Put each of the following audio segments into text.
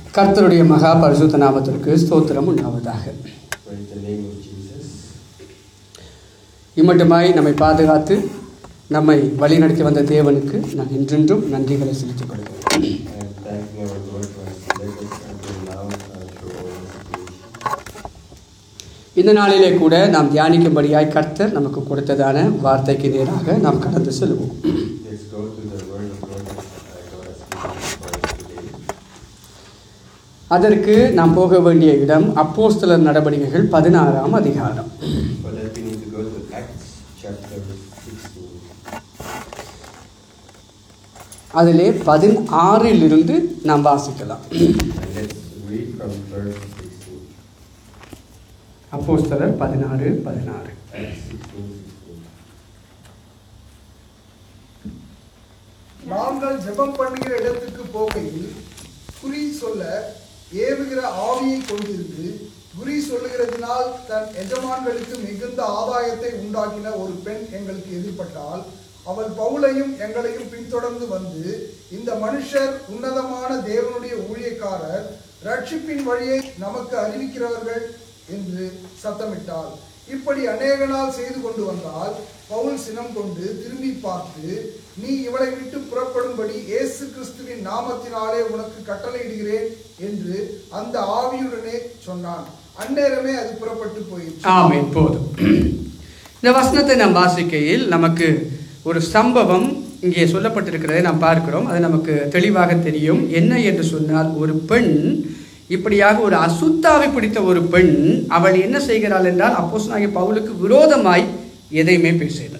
கர்த்தருடைய மகா பரிசுத்த நாமத்திற்கு ஸ்தோத்திரம் உண்டாவதாக Praise the name of Jesus. இம்மட்டுமாய் நம்மை பாதுகாத்து நம்மை வழிநடத்தி வந்த தேவனுக்கு நான் என்றென்றும் நன்றிகளை செலுத்திக் கொள்கிறேன் I am thanking our Lord for His led us until now uh, through all the situation. இந்த நாளிலே கூட நாம் தியானிக்கும்படியாய் கர்த்தர் நமக்கு கொடுத்ததான வார்த்தைக்கு நேராக நாம் கடந்து செல்வோம் Let's go to the Word of God that uh, God has given for us today. அதற்கு நாம் போக வேண்டிய இடம் அப்போஸ்தலர் நடவடிக்கைகள் பதினாறாம் அதிகாரம் For that we need to go to Acts chapter 16. அதிலே பதினாறிலிருந்து நாம் வாசிக்கலாம் And let's read from verse 16. அப்போஸ்தலர் பதினாறு பதினாறு Acts 16, 16. நாங்கள் ஜெபம் பண்ணுகிற இடத்துக்கு போகையில் குறி சொல்ல ஏவுகிற ஆவியை கொண்டிருந்து குறி சொல்லுகிறதினால் தன் எஜமான்களுக்கு மிகுந்த ஆதாயத்தை உண்டாக்கின ஒரு பெண் எங்களுக்கு எதிர்ப்பட்டால் அவள் பவுலையும் எங்களையும் பின்தொடர்ந்து வந்து இந்த மனுஷர் உன்னதமான தேவனுடைய ஊழியக்காரர் ரட்சிப்பின் வழியை நமக்கு அறிவிக்கிறவர்கள் என்று சத்தமிட்டாள் இப்படி அநேக நாள் செய்து கொண்டு வந்தால் பவுல் சினம் கொண்டு திரும்பி பார்த்து நீ இவளை விட்டு புறப்படும்படி இயேசு கிறிஸ்துவின் நாமத்தினாலே உனக்கு கட்டளையிடுகிறேன் என்று அந்த ஆவியுடனே சொன்னான் அந்நேரமே அது புறப்பட்டு போயிற்று ஆமென் போதும் இந்த வசனத்தை நாம் வாசிக்கையில் நமக்கு ஒரு சம்பவம் இங்கே சொல்லப்பட்டிருக்கிறதை நாம் பார்க்கிறோம் அது நமக்கு தெளிவாக தெரியும் என்ன என்று சொன்னால் ஒரு பெண் இப்படியாக ஒரு அசுத்தாவை பிடித்த ஒரு பெண் அவள் என்ன செய்கிறாள் என்றால் அப்போஸ்தலனாகிய பவுலுக்கு விரோதமாய் எதையுமே பேசல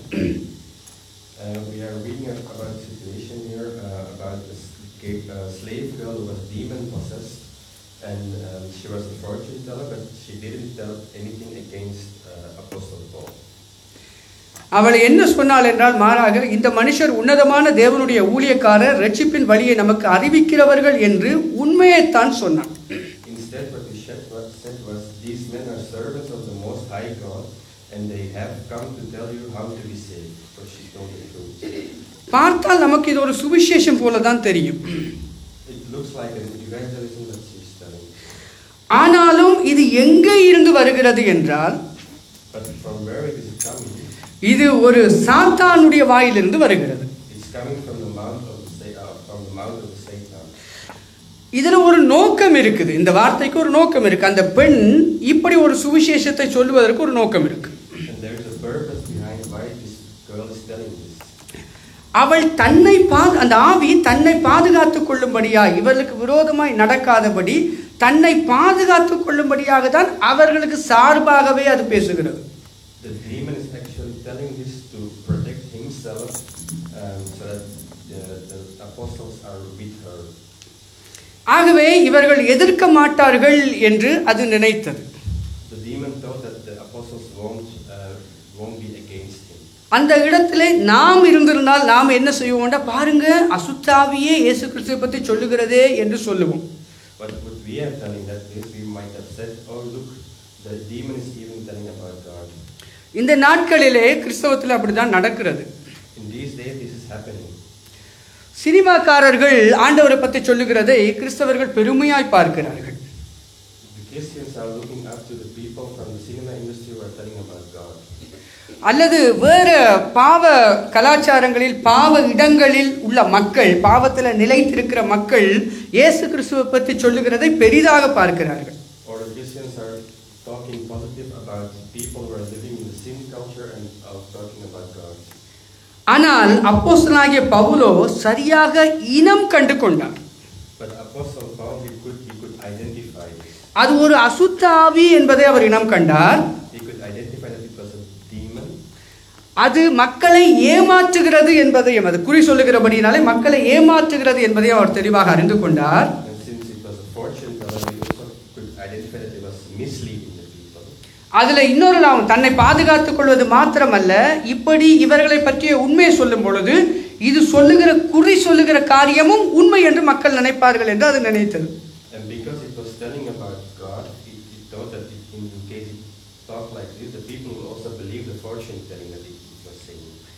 Uh, we are reading about a situation here uh, about a s- ga- a slave girl who was demon possessed, and um, she was a fortune teller, but she didn't tell anything against uh, Apostle Paul. அவள் என்ன சொன்னாள் என்றால் மாறாக இந்த மனுஷர் உன்னதமான தேவனுடைய ஊழியக்காரர் ரட்சிப்பின் வழியை நமக்கு அறிவிக்கிறவர்கள் என்று உண்மையைத்தான் சொன்னான் Instead, what we said was, said was, these men are servants of the Most High God, and they have come to tell you how to be saved. So she told the truth. பார்த்தால் நமக்கு இது ஒரு சுவிசேஷம் போல தான் தெரியும் It looks like an evangelism that she's telling. ஆனாலும் இது எங்கே இருந்து வருகிறது என்றால் But from where it is coming, இது ஒரு சாத்தானுடைய வாயிலிருந்து வருகிறது it's coming from the mouth of the Sa- uh, from the mouth of Satan. இதுல ஒரு நோக்கம் இருக்குது இந்த வார்த்தைக்கு ஒரு நோக்கம் இருக்கு அந்த பெண் இப்படி ஒரு சுவிசேஷத்தை சொல்லுவதற்கு ஒரு நோக்கம் இருக்கு And there is a purpose behind why this girl is telling this. அவள் தன்னை பாது அந்த ஆவி தன்னை பாதுகாத்துக் கொள்ளும்படியாய் இவர்களுக்கு விரோதமாய் நடக்காதபடி தன்னை பாதுகாத்துக் கொள்ளும்படியாக தான் அவர்களுக்கு சார்பாகவே அது பேசுகிறது The demon is actually telling this to protect himself um, so that the, the apostles are with her. ஆகவே இவர்கள் எதிர்க்க மாட்டார்கள் என்று அது நினைத்தது The demon thought that the apostles won't, uh, won't be against him. அந்த இடத்திலே நாம் இருந்திருந்தால் நாம் என்ன செய்வோம்டா பாருங்க அசுத்தாவியே இயேசு கிறிஸ்துவை பற்றி சொல்லுகிறதே என்று சொல்லுவோம் But what we have done in that case, we might have said, oh look, the demon is even telling about God. இந்த நாட்களிலே கிறிஸ்தவத்தில் அப்படிதான் நடக்கிறது In these days, this is happening. சினிமாக்காரர்கள் ஆண்டவரை பற்றி சொல்லுகிறதை கிறிஸ்தவர்கள் பெருமையாய் பார்க்கிறார்கள் The Christians are looking up to the people from the cinema industry who are telling about God. அல்லது வேறு பாவ கலாச்சாரங்களில் பாவ இடங்களில் உள்ள மக்கள் பாவத்தில் நிலைத்திருக்கிற மக்கள் இயேசு கிறிஸ்துவை பற்றி சொல்லுகிறதை பெரிதாக பார்க்கிறார்கள் Or the Christians are talking positive about people who are living in the sin culture and are talking about God. ஆனால் அப்போஸ்தலனாகிய பவுலோ சரியாக இனம் கண்டு கொண்டார் But Apostle Paul, he could, he could identify this. அது ஒரு அசுத்த ஆவி என்பதை அவர் இனம் கண்டார் He could identify that it was a demon. அது மக்களை ஏமாற்றுகிறது என்பதையும் அது குறி சொல்லுகிறபடினாலே மக்களை ஏமாற்றுகிறது என்பதையும் அவர் தெளிவாக அறிந்து கொண்டார் And since it was a fortune teller, he also could identify that it was misleading the people. அதுல இன்னொரு நாம் தன்னை பாதுகாத்துக் கொள்வது மாத்திரமல்ல இப்படி இவர்களை பற்றிய உண்மையை சொல்லும் பொழுது இது சொல்லுகிற குறி சொல்லுகிற காரியமும் உண்மை என்று மக்கள் நினைப்பார்கள் என்று அது நினைத்தது And because it was telling about God, it, it thought that it, in case it talked like this, the people will also believe the fortune telling that it, it was saying.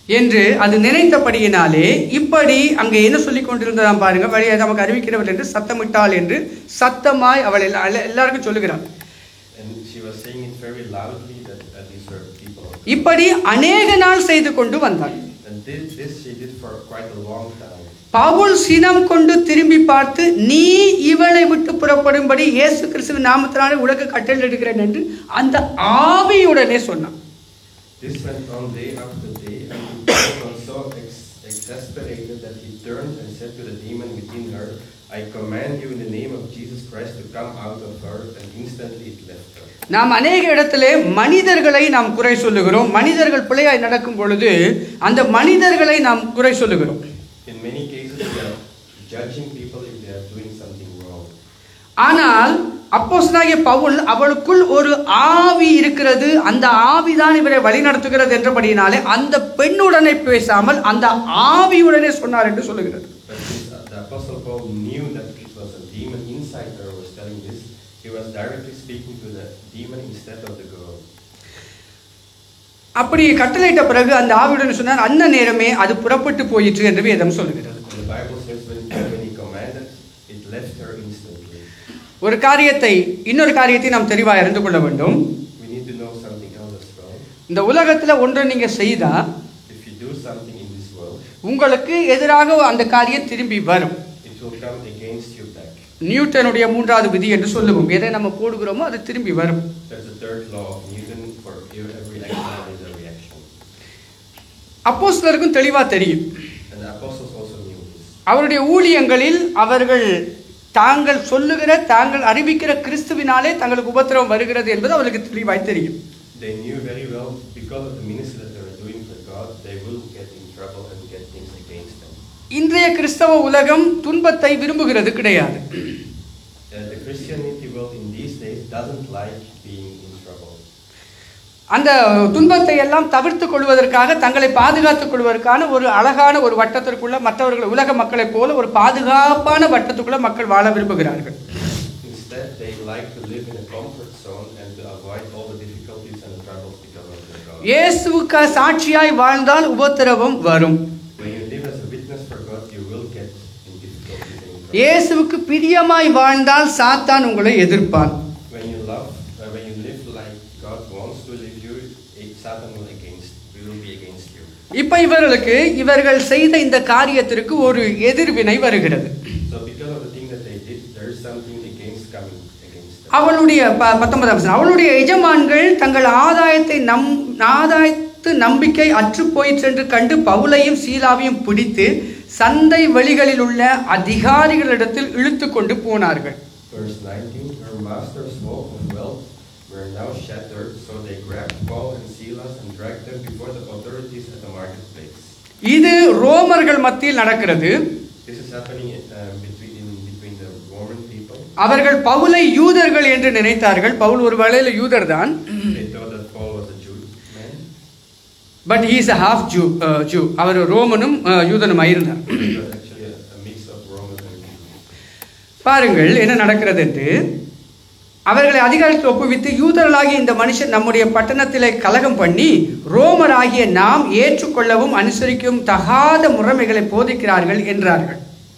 என்று அது நினைத்தபடியினாலே இப்படி அங்கே என்ன சொல்லி கொண்டிருந்ததாம் பாருங்க வழியை நமக்கு அறிவிக்கிறவள் என்று சத்தமிட்டாள் என்று சத்தமாய் அவள் எல்லா எல்லா- எல்லாருக்கும் சொல்லுகிறாள் And she was saying it very loudly that uh, these were people. of- இப்படி அநேக நாள் செய்து கொண்டு வந்தாள் And this, this she did for quite a long time. Pavul சினம் கொண்டு திரும்பி பார்த்து நீ இவளை விட்டு புறப்படும்படி இயேசு கிறிஸ்துவின் நாமத்தினாலே உலக கட்டளையிடுகிறேன் என்று அந்த ஆவியுடனே சொன்னான் This went on day after day, and Paul was so ex- exasperated that he turned and said to the demon within her, I command you in the name of Jesus Christ to come out of her, and instantly it left her. நாம் அநேக இடத்திலே மனிதர்களை நாம் குறை சொல்லுகிறோம் மனிதர்கள் பிழையாய் நடக்கும் பொழுது அந்த மனிதர்களை நாம் குறை சொல்லுகிறோம் In many cases, we are judging people if they are doing something wrong. ஆனால் அப்போஸ்தலனாகிய பவுல் அவளுக்குள் ஒரு ஆவி இருக்கிறது அந்த ஆவிதான் இவரை வழிநடத்துகிறது என்றபடியினாலே அந்த பெண்ணுடனே பேசாமல் அந்த ஆவியுடனே சொன்னார் என்று சொல்லுகிறது But since uh, the Apostle Paul knew that it was a demon inside her who was telling this, he was directly speaking to the demon instead of the girl. அப்படி கட்டளையிட்ட பிறகு அந்த ஆவியுடன் சொன்னார் அந்த நேரமே அது புறப்பட்டு போயிற்று என்று வேதம் சொல்லுகிறது And the Bible says when, when he commanded, it left her instantly. ஒரு காரியத்தை இன்னொரு காரியத்தை நாம் தெளிவாக அறிந்து கொள்ள வேண்டும் We need to know something else as well. இந்த உலகத்துல ஒன்றை நீங்க செய்தா If you do something in this world, உங்களுக்கு எதிராக அந்த காரியம் திரும்பி வரும் it will come against you back. நியூட்டனுடைய மூன்றாவது விதி என்று சொல்லுவோம் எதை நம்ம போடுகிறோமோ அது திரும்பி வரும் That's the third law of Newton. For every action there is a reaction. அப்போஸ்தலருக்கும் தெளிவா தெரியும் And the apostles also knew this. அவருடைய ஊழியங்களில் அவர்கள் தாங்கள் சொல்லுகிற தாங்கள் அறிவிக்கிற கிறிஸ்துவினாலே தங்களுக்கு உபத்திரவம் வருகிறது என்பது அவர்களுக்கு தெளிவாய் தெரியும் They knew very well because of the ministry that they were doing for God, they will get in trouble and get things against them. இன்றைய கிறிஸ்தவ உலகம் துன்பத்தை விரும்புகிறது கிடையாது Uh, the Christianity world in these days doesn't like being in trouble. அந்த துன்பத்தை எல்லாம் தவிர்த்துக் கொள்வதற்காக தங்களை பாதுகாத்துக் கொள்வதற்கான ஒரு அழகான ஒரு வட்டத்திற்குள்ள மற்றவர்கள் உலக மக்களைப் போல ஒரு பாதுகாப்பான வட்டத்துக்குள்ள மக்கள் வாழ விரும்புகிறார்கள் Instead, they like to live in a comfort zone and to avoid all the difficulties and the troubles because of their God. இயேசுவுக்கு சாட்சியாய் வாழ்ந்தால் உபத்திரவம் வரும் When you live as a witness for God, you will get in difficulties and in trouble. இயேசுவுக்கு பிரியமாய் வாழ்ந்தால் சாத்தான் உங்களை எதிர்ப்பான் When you love, uh, when you live like God wants to live you, it, Satan will against, will be against you. இப்ப இவர்களுக்கு இவர்கள் செய்த இந்த காரியத்திற்கு ஒரு எதிர்வினை வருகிறது So because of the thing that they did, there is something against coming against them. அவளுடைய ப- பத்தொன்பதாம் வசனம். அவளுடைய எஜமான்கள் தங்கள் ஆதாயத்தை நம் ஆதாயத்து நம்பிக்கை அற்று போயிற்று என்று கண்டு பவுலையும் சீலாவையும் பிடித்து சந்தை வெளிகளில் உள்ள அதிகாரிகளிடத்தில் இழுத்து கொண்டு போனார்கள் Verse 19, her master's hope of wealth were now shattered, so they grabbed Paul and Silas and dragged them before the authorities at the marketplace. இது ரோமர்கள் மத்தியில் நடக்கிறது This is happening uh, between, in, between the Roman people. அவர்கள் பவுலை யூதர்கள் என்று நினைத்தார்கள் பவுல் ஒரு வேளையில் யூதர் தான் They thought that Paul was a Jew man. But he's a half Jew Jew அவர் ரோமனும் அஹ், யூதனும் இருந்தார் He was actually a, a mix of Romans and Jews. பாருங்கள் என்ன நடக்கிறது என்று அவர்களை அதிகாரத்தில் ஒப்புவித்து யூதர்களாகிய இந்த மனுஷன் நம்முடைய பட்டணத்திலே கலகம் பண்ணி ரோமராகிய நாம் ஏற்றுக்கொள்ளவும் அனுசரிக்கவும் தகாத முறைமைகளை போதிக்கிறார்கள் என்றார்கள்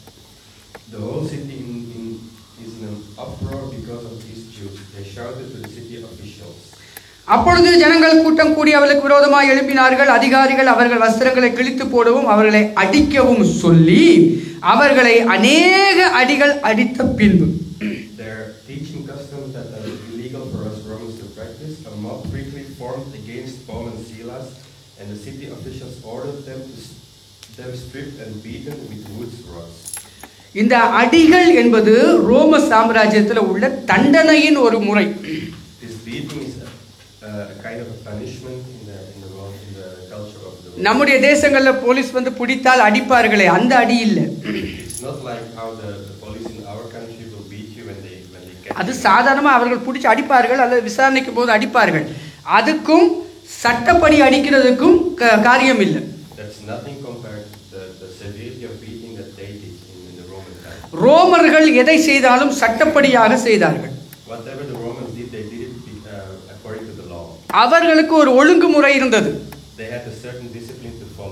The whole city in, in, is in an uproar because of these Jews. They shouted to the city officials. அப்பொழுது ஜனங்கள் கூட்டம் கூடி அவர்களுக்கு விரோதமாக எழுப்பினார்கள் அதிகாரிகள் அவர்கள் வஸ்திரங்களை கிழித்து போடவும் அவர்களை அடிக்கவும் சொல்லி அவர்களை அநேக அடிகள் அடித்த பின்பு Their teaching customs that are illegal for us Romans to practice, a mob quickly formed against Paul and Silas, and the city officials ordered them to s- them stripped and beaten with wood rods. இந்த அடிகள் என்பது ரோம சாம்ராஜ்யத்தில் உள்ள தண்டனையின் ஒரு முறை This beating is a, a kind of a punishment in the in the world, in the culture of the world. நம்முடைய தேசங்கள்ல police வந்து பிடித்தால் அடிப்பார்களே அந்த அடி இல்லை It's not like how the, the police in our country will beat you when they when they catch அது you. சாதாரணமாக அவர்கள் பிடிச்சி அடிப்பார்கள் அல்லது விசாரணைக்கும் போது அடிப்பார்கள் அதுக்கும் சட்டப்படி அடிக்கிறதுக்கும் க- காரியம் இல்லை That's nothing compared to the, the severity of beating that they did in, in the Roman time. ரோமர்கள் எதை செய்தாலும் சட்டப்படியாக செய்தார்கள் Whatever the Romans did, they did it be- uh, according to the law. அவர்களுக்கு ஒரு ஒழுங்குமுறை இருந்தது They had a certain discipline to follow.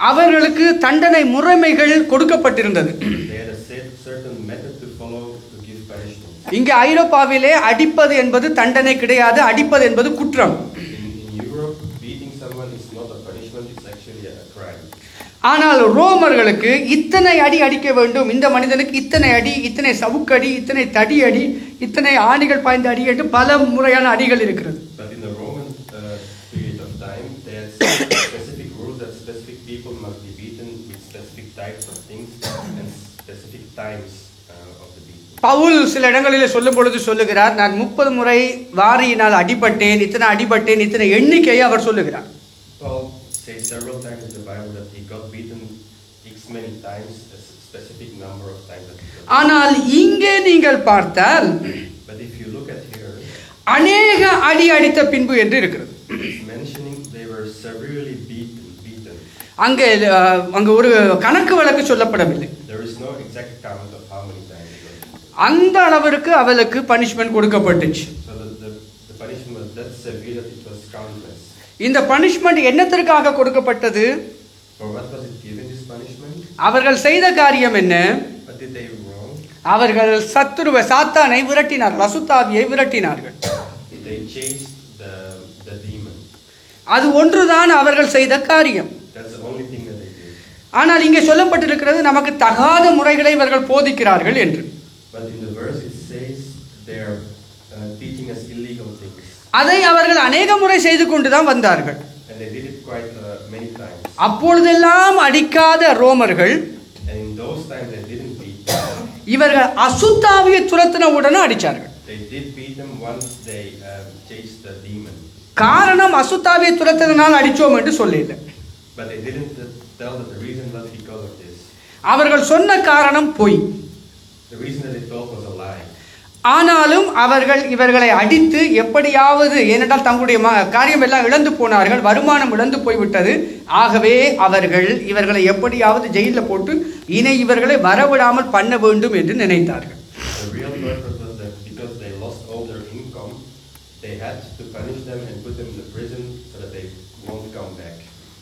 அவர்களுக்கு தண்டனை முறைமைகள் கொடுக்கப்பட்டிருந்தது They had a cer- certain method to follow to give punishment. இங்கே ஐரோப்பாவிலே அடிப்பது என்பது தண்டனை கிடையாது அடிப்பது என்பது குற்றம் In, in Europe, beating someone is not a punishment, it's actually a crime. ஆனால் ரோமர்களுக்கு இத்தனை அடி அடிக்க வேண்டும் இந்த மனிதனுக்கு இத்தனை அடி இத்தனை சவுக்கடி இத்தனை தடி அடி இத்தனை ஆணிகள் பாய்ந்த அடி என்று பல முறையான அடிகள் இருக்கிறது But in the Roman uh, period of time, they had specific rules that specific people must be beaten with specific types of things and specific times uh, of the beating. Pavul சில இடங்களில் சொல்லும் பொழுது சொல்லுகிறார் நான் முப்பது முறை வாரியினால் அடிபட்டேன் இத்தனை அடிபட்டேன் இத்தனை எண்ணிக்கையை அவர் சொல்லுகிறார் Paul says several times in the Bible that he got beaten X many times, a s- specific number of times that he got. ஆனால் இங்கே நீங்கள் பார்த்தால் But if you look at here, அநேக அடி அடித்த பின்பு என்று இருக்கிறது it's mentioning they were severely beaten. beaten. அங்கே அஹ், அங்கு ஒரு கணக்கு வழக்கு சொல்லப்படவில்லை There is no exact count of how many times they got beaten. அந்த அளவிற்கு அவளுக்கு பனிஷ்மெண்ட் கொடுக்கப்பட்டுச்சு So the, the, the punishment was that severe that it was countless. இந்த பனிஷ்மெண்ட் என்னத்திற்காக கொடுக்கப்பட்டது For what was it given, this punishment? அவர்கள் செய்த காரியம் என்ன What did they wrong? அவர்கள் சத்துருவ சாத்தானை விரட்டினார்கள் அசுத்தாவியை விரட்டினார்கள் They chased the, the demon. அது ஒன்றுதான் அவர்கள் செய்த காரியம் That's the only thing that they did. ஆனால் இங்கே சொல்லப்பட்டிருக்கிறது நமக்கு தகாத முறைகளை இவர்கள் போதிக்கிறார்கள் என்று But in the verse it says they are uh, teaching us illegal things. அதை அவர்கள் அநேக முறை செய்து கொண்டுதான் வந்தார்கள் And they did it quite uh, many times. அப்பொழுதெல்லாம் அடிக்காத ரோமர்கள் And in those times they didn't beat them. இவர்கள் அசுத்தாவியை துரத்தின உடனே அடிச்சார்கள் They did beat them once they um, chased the demon. காரணம் அசுத்தாவியை துரத்தினால் அடிச்சோம் என்று சொல்லல But they didn't uh, tell that the reason was because of this. அவர்கள் சொன்ன காரணம் பொய் The reason that they told was a lie. ஆனாலும் அவர்கள் இவர்களை அடித்து எப்படியாவது ஏனென்றால் தங்களுடைய ம- காரியம் எல்லாம் இழந்து போனார்கள் வருமானம் இழந்து போய்விட்டது ஆகவே அவர்கள் இவர்களை எப்படியாவது ஜெயிலில் போட்டு இனி இவர்களை வரவிடாமல் பண்ண வேண்டும் என்று நினைத்தார்கள் The real purpose was that because they lost all their income, they had to punish them and put them in the prison so that they won't come back.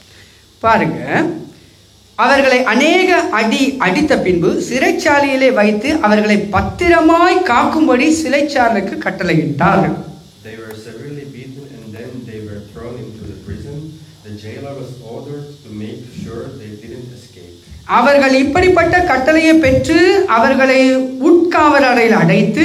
பாருங்க அவர்களை அநேக அடி அடித்த பின்பு சிறைச்சாலையிலே வைத்து அவர்களை பத்திரமாய் காக்கும்படி சிறைச்சாலைக்கு கட்டளையிட்டார்கள் They were severely beaten and then they were thrown into the prison. The jailer was ordered to make sure they didn't escape. அவர்கள் இப்படிப்பட்ட கட்டளையை பெற்று அவர்களை உட்காவல் அறையில் அடைத்து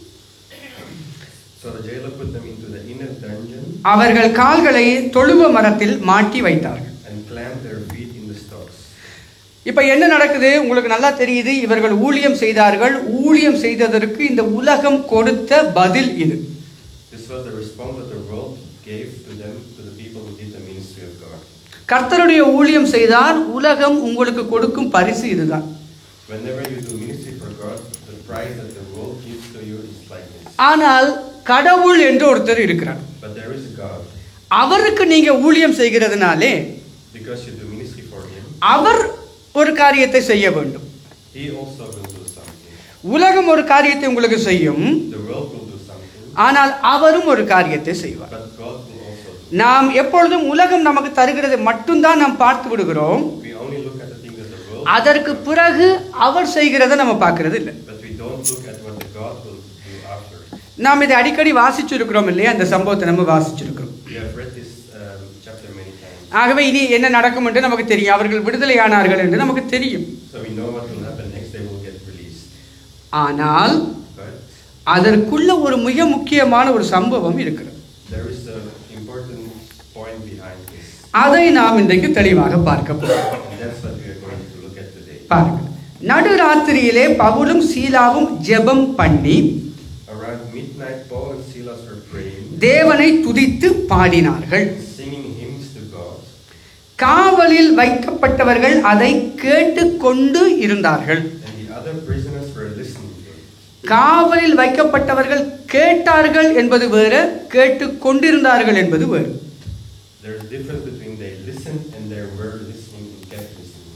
So the jailer put them into the inner dungeon அவர்கள் கால்களை தொழுவ மரத்தில் மாட்டி வைத்தார்கள் and clamped their feet in the stocks. இப்ப என்ன நடக்குது உங்களுக்கு நல்லா தெரியுது இவர்கள் ஊழியம் செய்தார்கள் ஊழியம் செய்ததற்கு இந்த உலகம் கொடுத்த பதில் இது This was the response that the world gave to them, to the people who did the ministry of God. கர்த்தருடைய ஊழியம் செய்தால் உலகம் உங்களுக்கு கொடுக்கும் பரிசு இதுதான் Whenever you do ministry for God, the prize that the world gives to you is like this. ஆனால் கடவுள் என்று ஒருத்தர் இருக்கிறார் But there is a God. அவருக்கு நீங்க ஊழியம் செய்கிறதுனாலே Because you do ministry for Him, அவர் ஒரு காரியத்தை செய்ய வேண்டும் He also will do something. உலகம் ஒரு காரியத்தை உங்களுக்கு செய்யும் The world will do something, ஆனால் அவரும் ஒரு காரியத்தை செய்வார் but God will also do. நாம் எப்பொழுதும் உலகம் நமக்கு தருகிறதை மட்டும்தான் நாம் பார்த்து விடுகிறோம் We only look at the things that the world அதற்கு பிறகு அவர் செய்கிறதை நம்ம பார்க்கறது இல்லை but we don't look at what the God will do after. நாம் இதை அடிக்கடி வாசிச்சிருக்கிறோம் இல்லையா அந்த சம்பவத்தை நம்ம வாசிச்சிருக்கிறோம் We have read this um, chapter many times, ஆகவே இனி என்ன நடக்கும் என்று நமக்கு தெரியும் அவர்கள் விடுதலையானார்கள் என்று நமக்கு தெரியும் so we know what will happen next. They will get released. ஆனால் But அதற்குள்ள ஒரு மிக முக்கியமான ஒரு சம்பவம் இருக்கிறது there is an important point behind this, அதை நாம் இன்றைக்கு தெளிவாக பார்க்க போகிறோம் and that's what we are going to look at today. பாருங்கள் நடுராத்திரியிலே பவுலும் சீலாவும் ஜெபம் பண்ணி Around midnight, Paul and Silas were praying, தேவனை துதித்து பாடினார்கள் singing hymns to God. காவலில் வைக்கப்பட்டவர்கள் அதை கேட்டுக்கொண்டு இருந்தார்கள் And the other prisoners were listening to it. காவலில் வைக்கப்பட்டவர்கள் கேட்டார்கள் என்பது வேறு கேட்டு கொண்டிருந்தார்கள் என்பது வேறு There's a difference between they listened and they were listening and kept listening.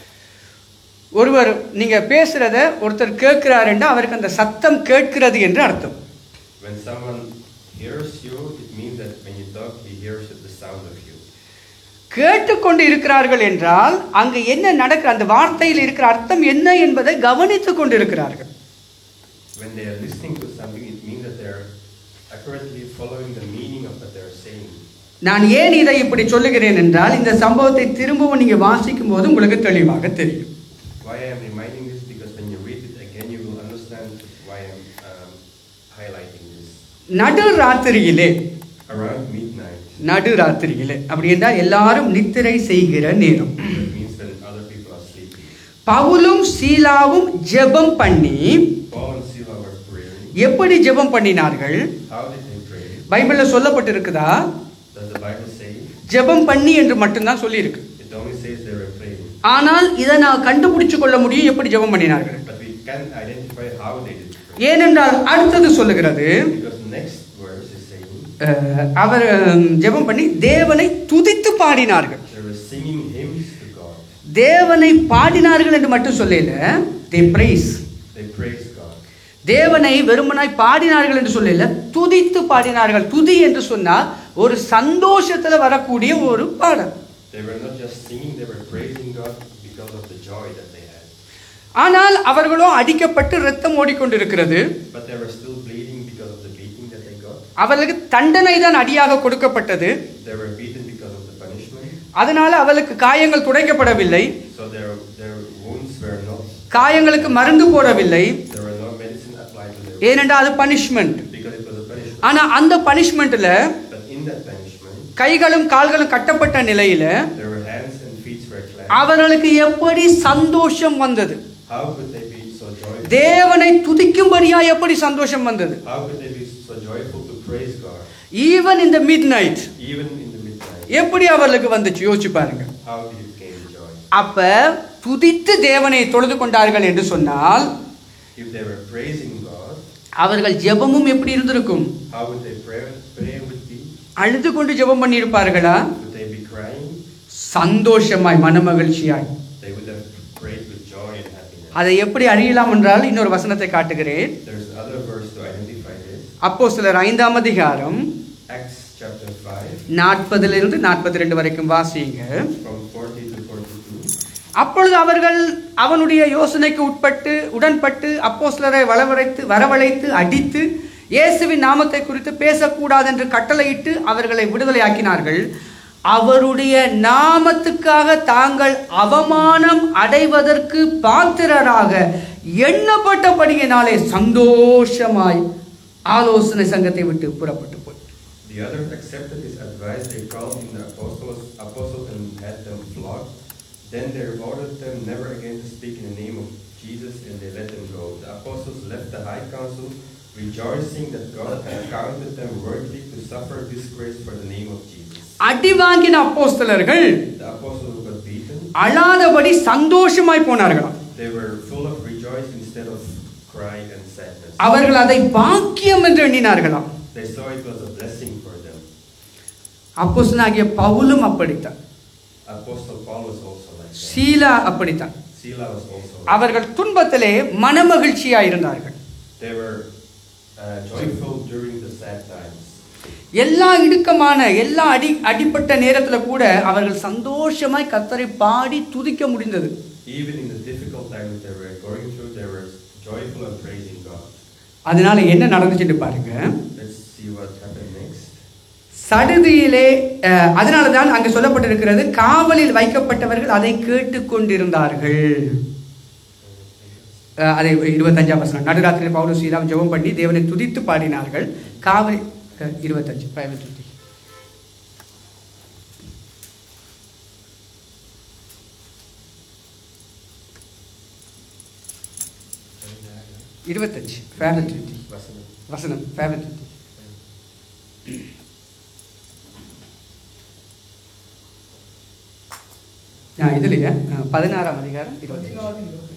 ஒருவர் நீங்க பேசுறத ஒருத்தர் கேட்கிறாருன்னா அவருக்கு அந்த சத்தம் கேட்கிறது என்று அர்த்தம் When someone hears you, it means that when you talk, he hears the sound of you. கேட்டுக்கொண்டு இருக்கிறார்கள் என்றால் அங்கு என்ன நடக்கிற அந்த வார்த்தையில் இருக்கிற அர்த்தம் என்ன என்பதை கவனித்துக் கொண்டு இருக்கிறார்கள் When they are listening to something, it means that they are accurately following the meaning of what they are saying. நான் ஏன் இதை இப்படி சொல்லுகிறேன் என்றால் இந்த சம்பவத்தை திரும்பவும் நீங்க வாசிக்கும் போது உங்களுக்கு தெளிவாக தெரியும் Why I am reminding this? Because when you read it again, you will understand why I am um, highlighting this. நடு ராத்திரியிலே Around midnight, நடு ராத்திரியிலே அப்படி என்றால் எல்லாரும் நித்திரை செய்கிற நேரம் that means when other people are sleeping. பவுலும் சீலாவும் ஜெபம் பண்ணி Paul and Sila were praying. எப்படி ஜெபம் பண்ணினார்கள் How did they pray? பைபிள்ல சொல்லப்பட்டிருக்குதா Does the Bible say? ஜெபம் பண்ணி என்று மட்டும்தான் சொல்லியிருக்கு It only says they were praying. ஆனால் இதை நான் கண்டுபிடிச்சு கொள்ள முடியும் எப்படி ஜெபம் பண்ணினார்கள் But we can identify how they did pray. ஏனென்றால் அடுத்தது சொல்லுகிறது Because the next verse is saying அஹ், அவர் அஹ், ஜெபம் பண்ணி தேவனை துதித்து பாடினார்கள் they were singing hymns to God. தேவனை பாடினார்கள் என்று மட்டும் சொல்லல they praise They praised God. தேவனை வெறுமனாய் பாடினார்கள் என்று சொல்லல துதித்து பாடினார்கள் துதி என்று சொன்னால் ஒரு சந்தோஷத்துல வரக்கூடிய ஒரு பாடல் They were not just singing, they were praising God because of the joy that they had. ஆனால் அவர்களோ அடிக்கப்பட்டு ரத்தம் ஓடிக்கொண்டிருக்கிறது But they were still bleeding because of the beating that they got. அவர்களுக்கு தண்டனை தான் அடியாக கொடுக்கப்பட்டது They were beaten because of the punishment. அதனால அவளுக்கு காயங்கள் துடைக்கப்படவில்லை So their, their wounds were not, காயங்களுக்கு மருந்து போடவில்லை there were no medicine applied to their ஏனென்றால் அது punishment because it was a punishment. ஆனா அந்த பனிஷ்மெண்ட்ல But in that punishment, கைகளும் கால்களும் கட்டப்பட்ட நிலையில their hands and feet were clamped. அவர்களுக்கு எப்படி சந்தோஷம் வந்தது How could they be so joyful? தேவனை துதிக்கும்படியா எப்படி சந்தோஷம் வந்தது How could they be so joyful to praise God? Even இந்த midnight Even in the midnight. எப்படி அவர்களுக்கு வந்துச்சு யோசிச்சு பாருங்க How did it came joy? அப்ப துதித்து தேவனை தொழுது கொண்டார்கள் என்று சொன்னால் If they were praising God, அவர்கள் ஜெபமும் எப்படி இருந்திருக்கும் how would they pray? Prayer would be? அழுது கொண்டு ஜெபம் பண்ணியிருப்பார்களா Would they be crying? சந்தோஷமாய் மனமகிழ்ச்சியாய் They would have prayed with joy and happiness. அதை எப்படி அறியலாம் என்றால் இன்னொரு வசனத்தை காட்டுகிறேன் There's another verse to identify this. அப்போ சிலர் ஐந்தாம் அதிகாரம் Acts chapter 5, நாற்பதிலிருந்து நாற்பத்தி ரெண்டு வரைக்கும் வாசிங்க from 40 to 42. அப்பொழுது அவர்கள் அவனுடைய யோசனைக்கு உட்பட்டு உடன்பட்டு அப்போஸ்லரை வளவழைத்து வரவழைத்து அடித்து இயேசுவின் நாமத்தை குறித்து பேசக்கூடாது என்று கட்டளையிட்டு அவர்களை விடுதலையாக்கினார்கள் அவருடைய நாமத்துக்காக தாங்கள் அவமானம் அடைவதற்கு பாத்திரராக எண்ணப்பட்டபடியினாலே சந்தோஷமாய் ஆலோசனை சங்கத்தை விட்டு புறப்பட்டு போய் The others accepted his advice. They called in the apostles, apostles and had them flogged. Then they ordered them never again to speak in the name of Jesus, and they let them go. The apostles left the high council, rejoicing that God had counted them worthy to suffer disgrace for the name of Jesus. அடி வாங்கின அப்போஸ்தலர்கள் The apostles who got beaten, அழாதபடி சந்தோஷமாய் போனார்களாம் they were full of rejoice instead of crying and sadness. அவர்கள் அதை பாக்கியம் என்று எண்ணினார்களாம் They saw it was a blessing for them. அப்போஸ்தலனாகிய பவுலும் அப்படித்தான் Apostle Paul was also like that. சீலா அப்படித்தான் Sila was also like அவர்கள் துன்பத்திலே மனமகிழ்ச்சியா இருந்தார்கள் They were uh, joyful during the sad times. எல்லா இடுக்கமான எல்லா அடி அடிப்பட்ட நேரத்துல கூட அவர்கள் சந்தோஷமாய் கத்தரை பாடி துதிக்க முடிந்தது Even in the difficult times they were going through, they were joyful and praising God. அதனால என்ன நடந்துச்சுன்னு பாருங்க Let's see what happened next. சடுதியிலே அஹ், அதனாலதான் அங்கு சொல்லப்பட்டிருக்கிறது காவலில் வைக்கப்பட்டவர்கள் அதை கேட்டுக்கொண்டிருந்தார்கள் அஹ், அதை இருபத்தஞ்சாம் வசனம் நடுராத்திரி பவுலும் சீலாம் ஜெபம் பண்ணி தேவனை துதித்து பாடினார்கள் காவல் அஹ், இருபத்தஞ்சு பதினெட்டு இருபத்தஞ்சு ஃபேவன் டுவெண்ட்டி Vasanam. வசனம் ஃபேவன் டுவெண்ட்டி ஆ இதுலையா அஹ், பதினாறாம் அதிகாரம் இருபத்தஞ்சு பதினாறு இருபத்தி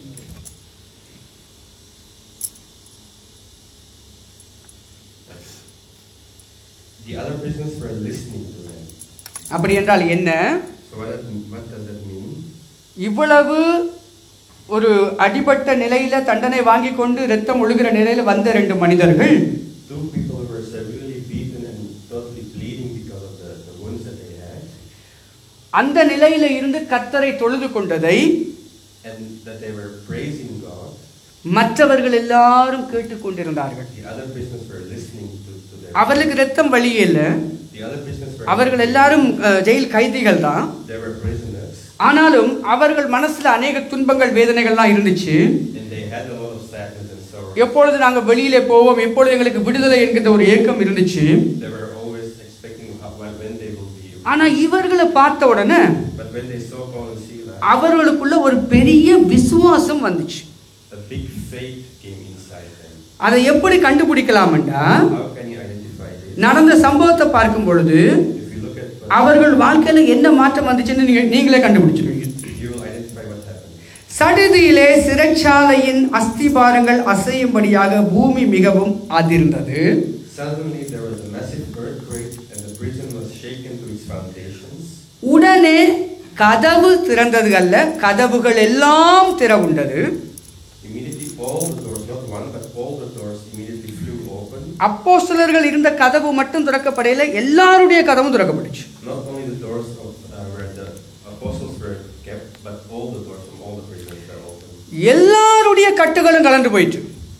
The other prisoners were listening to them. அப்படி என்றால் என்ன So what, that, what does that mean? இவ்வளவு ஒரு அடிபட்ட நிலையில தண்டனை வாங்கி கொண்டு ரத்தம் ஒழுகிற நிலையில வந்த ரெண்டு மனிதர்கள் Two people who were severely beaten and totally bleeding because of the, the wounds that they had. அந்த நிலையில இருந்து கர்த்தரை தொழுது கொண்டதை and that they were praising God. மற்றவர்கள் எல்லாரும் கேட்டுக்கொண்டிருந்தார்கள் The other prisoners were listening to, to their. அவர்களுக்கு ரத்தம் வழியில The other prisoners were. அவர்கள் எல்லாரும் அஹ், ஜெயில் கைதிகள் தான் They were prisoners, ஆனாலும் அவர்கள் மனசுல அநேக துன்பங்கள் வேதனைகள்லாம் இருந்துச்சு and they had a lot of sadness and sorrow. எப்பொழுது நாங்க வெளியிலே போவோம் எப்பொழுது எங்களுக்கு விடுதலை என்கிற ஒரு ஏக்கம் இருந்துச்சு They were always expecting how, when, when they will be. ஆனா இவர்களை பார்த்த உடனே But when they saw Paul and Silas, அவர்களுக்குள்ள ஒரு பெரிய விசுவாசம் வந்துச்சு a big faith came inside them. அதை எப்படி கண்டுபிடிக்கலாம்டா How can you identify this? நடந்த சம்பவத்தை பார்க்கும் பொழுது If you look at what, அவர்கள் வாழ்க்கையில என்ன மாற்றம் வந்துச்சுன்னு நீங்க நீங்களே கண்டுபிடிச்சிருவீங்க you will identify what happened. சடுதியிலே சிறைச்சாலையின் அஸ்திபாரங்கள் அசையும்படியாக பூமி மிகவும் அதிர்ந்தது Suddenly there was a massive earthquake and the prison was shaken to its foundations. உடனே கதவு திறந்தது அல்ல கதவுகள் எல்லாம் திறவுண்டது Immediately all the doors, not one, but all the doors immediately flew open. அப்போஸ்தலர்கள் இருந்த கதவு மட்டும் திறக்கப்படையில எல்லாருடைய கதவும் திறக்கப்பட்டுச்சு Not only the doors of uh, where the apostles were kept, but all the doors from all the prisons were open. எல்லாருடைய கட்டுகளும் கலந்து போயிட்டு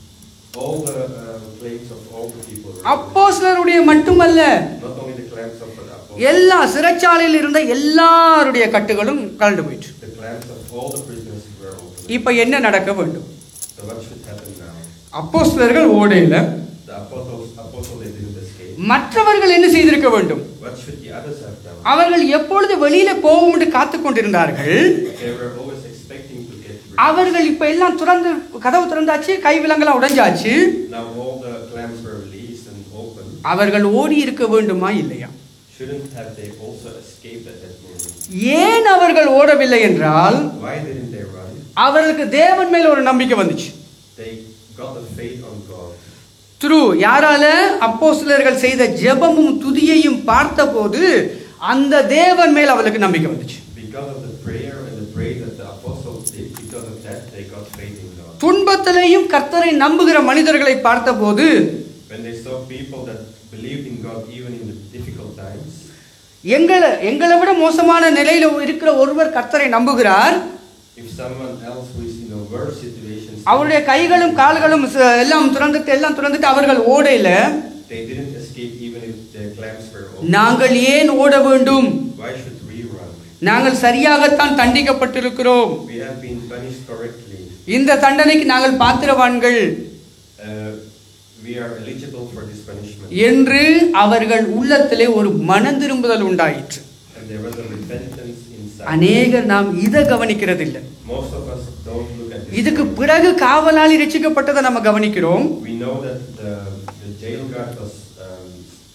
All the uh, claims of all the people were அப்போஸ்தலருடைய மட்டுமல்ல Not only the claims of the apostles, எல்லா சிறைச்சாலையில் இருந்த எல்லாருடைய கட்டுகளும் கலந்து போயிட்டு the claims of all the prisoners were open. இப்ப என்ன நடக்க வேண்டும் So what should happen now? அப்போஸ்தலர்கள் ஓடையில The apostles, apostles they didn't escape. மற்றவர்கள் என்ன செய்திருக்க வேண்டும் What should the others have done? அவர்கள் எப்பொழுது வெளியில போவோம் என்று காத்து கொண்டிருந்தார்கள் They were always expecting to get rid. அவர்கள் இப்ப எல்லாம் திறந்து கதவு திறந்தாச்சு கை விலங்கெல்லாம் உடைஞ்சாச்சு Now all the clams were released and open. அவர்கள் ஓடி இருக்க வேண்டுமா இல்லையா Shouldn't have they also escaped at that moment? ஏன் அவர்கள் ஓடவில்லை என்றால் Why didn't they run? அவர்களுக்கு தேவன் மேல ஒரு நம்பிக்கை வந்துச்சு They got a faith on God. Through யாரால அப்போஸ்தலர்கள் செய்த ஜெபமும் துதியையும் பார்த்தபோது அந்த தேவன் மேல் அவர்களுக்கு நம்பிக்கை வந்துச்சு Because of the prayer and the praise that the apostles did, because of that they got faith in God. துன்பத்திலேயும் கர்த்தரை நம்புகிற மனிதர்களை பார்த்தபோது When they saw people that believed in God even in the difficult times, எங்களை எங்களை விட மோசமான நிலையில இருக்கிற ஒருவர் கர்த்தரை நம்புகிறார் if someone else who is in a worse situation, அவருடைய கைகளும் கால்களும் ச- எல்லாம் திறந்துட்டு எல்லாம் திறந்துட்டு அவர்கள் ஓடையில they didn't escape even if their clamps were open. நாங்கள் ஏன் ஓட வேண்டும் Why should we run? நாங்கள் சரியாகத்தான் தண்டிக்கப்பட்டிருக்கிறோம் We have been punished correctly. இந்த தண்டனைக்கு நாங்கள் பாத்திரவான்கள் Uh, we are eligible for this punishment. என்று அவர்கள் உள்ளத்திலே ஒரு மனம் திரும்புதல் உண்டாயிற்று And there was a repentance inside. அநேகர் நாம் இதை கவனிக்கிறதில்லை Most of us don't look at this. இதுக்கு பிறகு காவலாளி ரட்சிக்கப்பட்டதை நம்ம கவனிக்கிறோம் We know that the, the jail guard was um,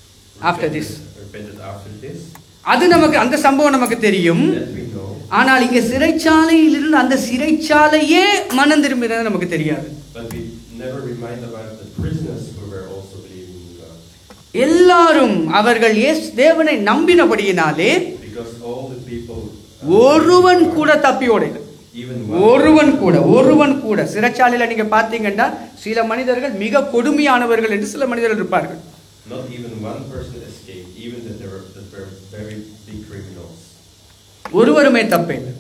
After repented- this. repented after this. அது நமக்கு அந்த சம்பவம் நமக்கு தெரியும் That we know. ஆனால் இங்க சிறைச்சாலையில் இருந்து அந்த சிறைச்சாலையே மனம் திரும்பினது நமக்கு தெரியாது But we never remind about the prisoners who were also believing in God. எல்லாரும் அவர்கள் இயேசு தேவனை நம்பினபடியினாலே Because all the people. ஒருவன் கூட தப்பி ஓடையில Even ஒருவன் கூட ஒருவன் கூட சிறைச்சாலையில நீங்க பாத்தீங்கன்னா சில மனிதர்கள் மிக கொடுமையானவர்கள் என்று சில மனிதர்கள் இருப்பார்கள் Not even one person escaped, even that there were, that were very big criminals. ஒருவருமே தப்பில்லை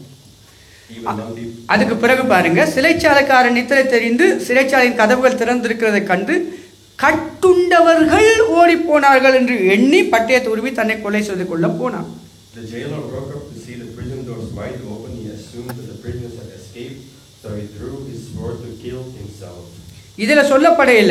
Even one people. அதுக்கு பிறகு பாருங்க சிறைச்சாலைக்காரன் நித்திரை தெரிந்து சிறைச்சாலையின் கதவுகள் திறந்திருக்கிறதை கண்டு கட்டுண்டவர்கள் ஓடி போனார்கள் என்று எண்ணி பட்டயத்தை உருவி தன்னை கொலை செய்து கொள்ள போனான் The jailer woke up to see the prison doors wide open. He assumed that the prisoners had escaped, so he drew his sword to kill himself. இதுல சொல்லப்படையில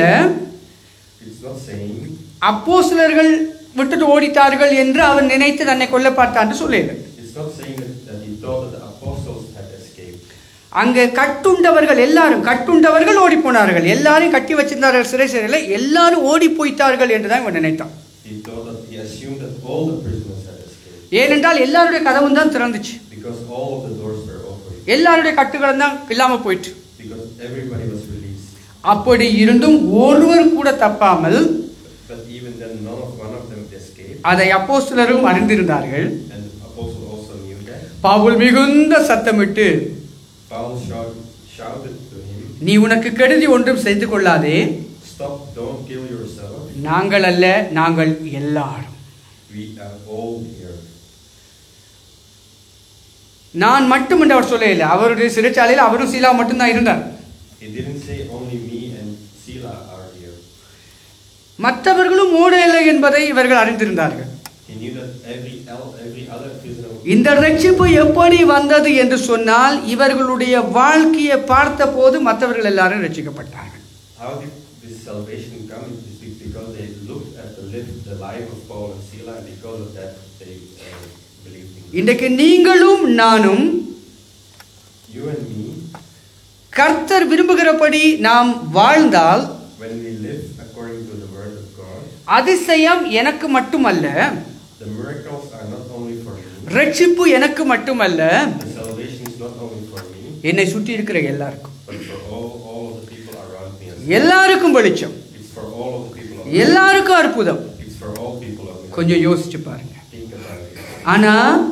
It's not saying அப்போஸ்தலர்கள் விட்டுட்டு ஓடிட்டார்கள் என்று அவன் நினைத்து தன்னை கொல்ல பார்த்தான்னு சொல்லல it's not saying that, that he thought that the apostles had escaped. அங்கே கட்டுண்டவர்கள் எல்லாரும் கட்டுண்டவர்கள் ஓடி போனார்கள் எல்லாரும் கட்டி வச்சிருந்தார்கள் சிறை சிறையில் எல்லாரும் ஓடி போய்த்தார்கள் என்றுதான் இவன் நினைத்தான் He thought that he assumed that all the prisoners had escaped ஏனென்றால் எல்லாருடைய கதவும் தான் திறந்துச்சு because all of the doors were open. எல்லாருடைய கட்டுகளும் தான் இல்லாம போயிட்டு Because everybody was released. அப்படி இருந்தும் ஒருவர் கூட தப்பாமல் But even then, none of one of them escaped. அதை அப்போஸ்தலரும் அறிந்திருந்தார்கள் And the apostle also knew that. Pavul மிகுந்த சத்தமிட்டு Paul shout, shouted to him, நீ உனக்கு கெடுதி ஒன்றும் செய்து கொள்ளாதே Stop, don't kill yourself. நாங்கள் அல்ல நாங்கள் எல்லாரும் We are all here. நான் மட்டும் என்று அவர் சொல்லவில்லை அவருடைய சிறைச்சாலையில் அவரும் சீலா மட்டும்தான் இருந்தார் He didn't say only me and Sila are here. மற்றவர்களும் ஓடவில்லை என்பதை இவர்கள் அறிந்திருந்தார்கள் He knew that every el- every other prisoner இந்த ரட்சிப்பு எப்படி வந்தது என்று சொன்னால் இவர்களுடைய வாழ்க்கையை பார்த்தபோது மற்றவர்கள் எல்லாரும் ரட்சிக்கப்பட்டார்கள் How did this salvation come? It is because they looked at the, live, the life of Paul and Sila, and because of that they uh, believed in God. இன்றைக்கு நீங்களும் நானும் You and me, கர்த்தர் விரும்புகிறபடி நாம் வாழ்ந்தால் when we live according to the word of God, அதிசயம் எனக்கு மட்டுமல்ல the miracles are not only for me. ரட்சிப்பு எனக்கு மட்டுமல்ல The salvation is not only for me, என்னை சுற்றி இருக்கிற எல்லாருக்கும் but for all, all of the people around me. as well. எல்லாருக்கும் வெளிச்சம் It's for all of the people. Of எல்லாருக்கும் அற்புதம் It's for all people of me. கொஞ்சம் யோசிச்சு பாருங்க Think about it. ஆனா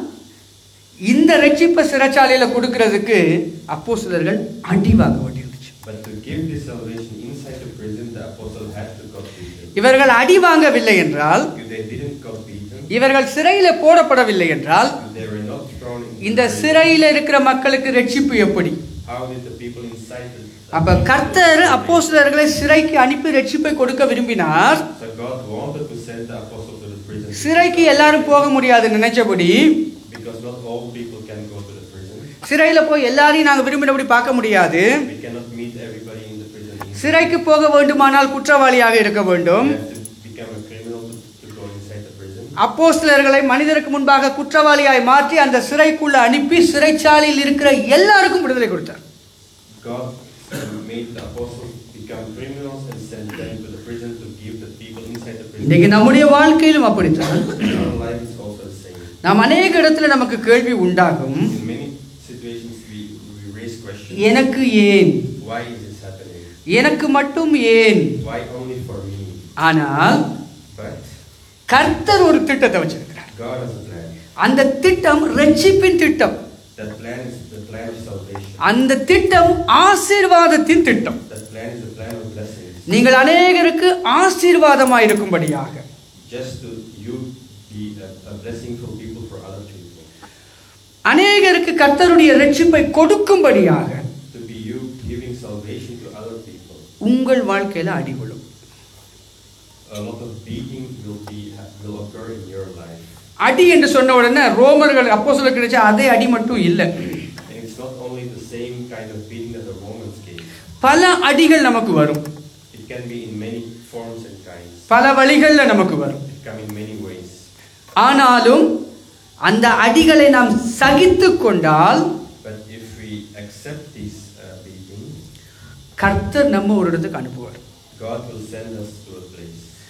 இந்த ரட்சிப்பை சிறைச்சாலையில கொடுக்கறதுக்கு அப்போஸ்தலர்கள் அடி வாங்க வேண்டியிருந்துச்சு But to give this salvation inside the prison, the apostle had to got beaten. இவர்கள் அடி வாங்கவில்லை என்றால் If they didn't got beaten, இவர்கள் சிறையில போடப்படவில்லை என்றால் if they were not thrown into இந்த prison, சிறையில இருக்கிற மக்களுக்கு ரட்சிப்பு எப்படி how did the people inside the அப்ப கர்த்தர் அப்போஸ்தலர்களை சிறைக்கு அனுப்பி ரட்சிப்பை கொடுக்க விரும்பினார் So God wanted to send the apostle to the prison சிறைக்கு எல்லாரும் போக முடியாது நினைச்சபடி because not all people can go to the prison. சிறையில போய் எல்லாரையும் நாங்க விரும்பினபடி பார்க்க முடியாது We cannot meet everybody in the prison. easily. சிறைக்கு போக வேண்டுமானால் குற்றவாளியாக இருக்க வேண்டும் We have to become a criminal to, to go inside the prison. அப்போஸ்தலர்களை மனிதருக்கு முன்பாக குற்றவாளியாய் மாற்றி அந்த சிறைக்குள்ள அனுப்பி சிறைச்சாலையில் இருக்கிற எல்லாருக்கும் விடுதலை கொடுத்தார் God made the apostles become criminals and sent them to the prison to give the people inside the prison. இன்னைக்கு நம்முடைய வாழ்க்கையிலும் அப்படித்தான் In our life is also the same. நாம் அநேக இடத்துல நமக்கு கேள்வி உண்டாகும் In many situations, we, we raise questions. எனக்கு ஏன் Why is this happening? எனக்கு மட்டும் ஏன் Why only for me? ஆனால் But கர்த்தர் ஒரு திட்டத்தை வச்சிருக்கிறார் God has a plan. அந்த திட்டம் ரட்சிப்பின் திட்டம் That plan is the plan of salvation. அந்த திட்டம் ஆசீர்வாதத்தின் திட்டம் That plan is the plan of blessings. நீங்கள் அநேகருக்கு ஆசீர்வாதமாய் இருக்கும்படியாக Just to you be a, a blessing for people, for other people. அநேகருக்கு கர்த்தருடைய ரட்சிப்பை கொடுக்கும்படியாக To be you giving salvation to other people. உங்கள் வாழ்க்கையில அடிவிழும் A lot of beating will be will occur in your life. அடி என்று சொன்ன உடனே ரோமர்கள் அப்போ சொல்ல கிடைச்ச அதே அடி மட்டும் இல்லை And it's not only the same kind of beating that the Romans gave. பல அடிகள் நமக்கு வரும் It can be in many forms and kinds. பல வழிகள்ல நமக்கு வரும் It come in many ways. ஆனாலும் அந்த அடிகளை நாம் சகித்து கொண்டால் But if we accept this uh, beating, கர்த்தர் நம்ம ஒரு இடத்துக்கு அனுப்புவார் God will send us to a place.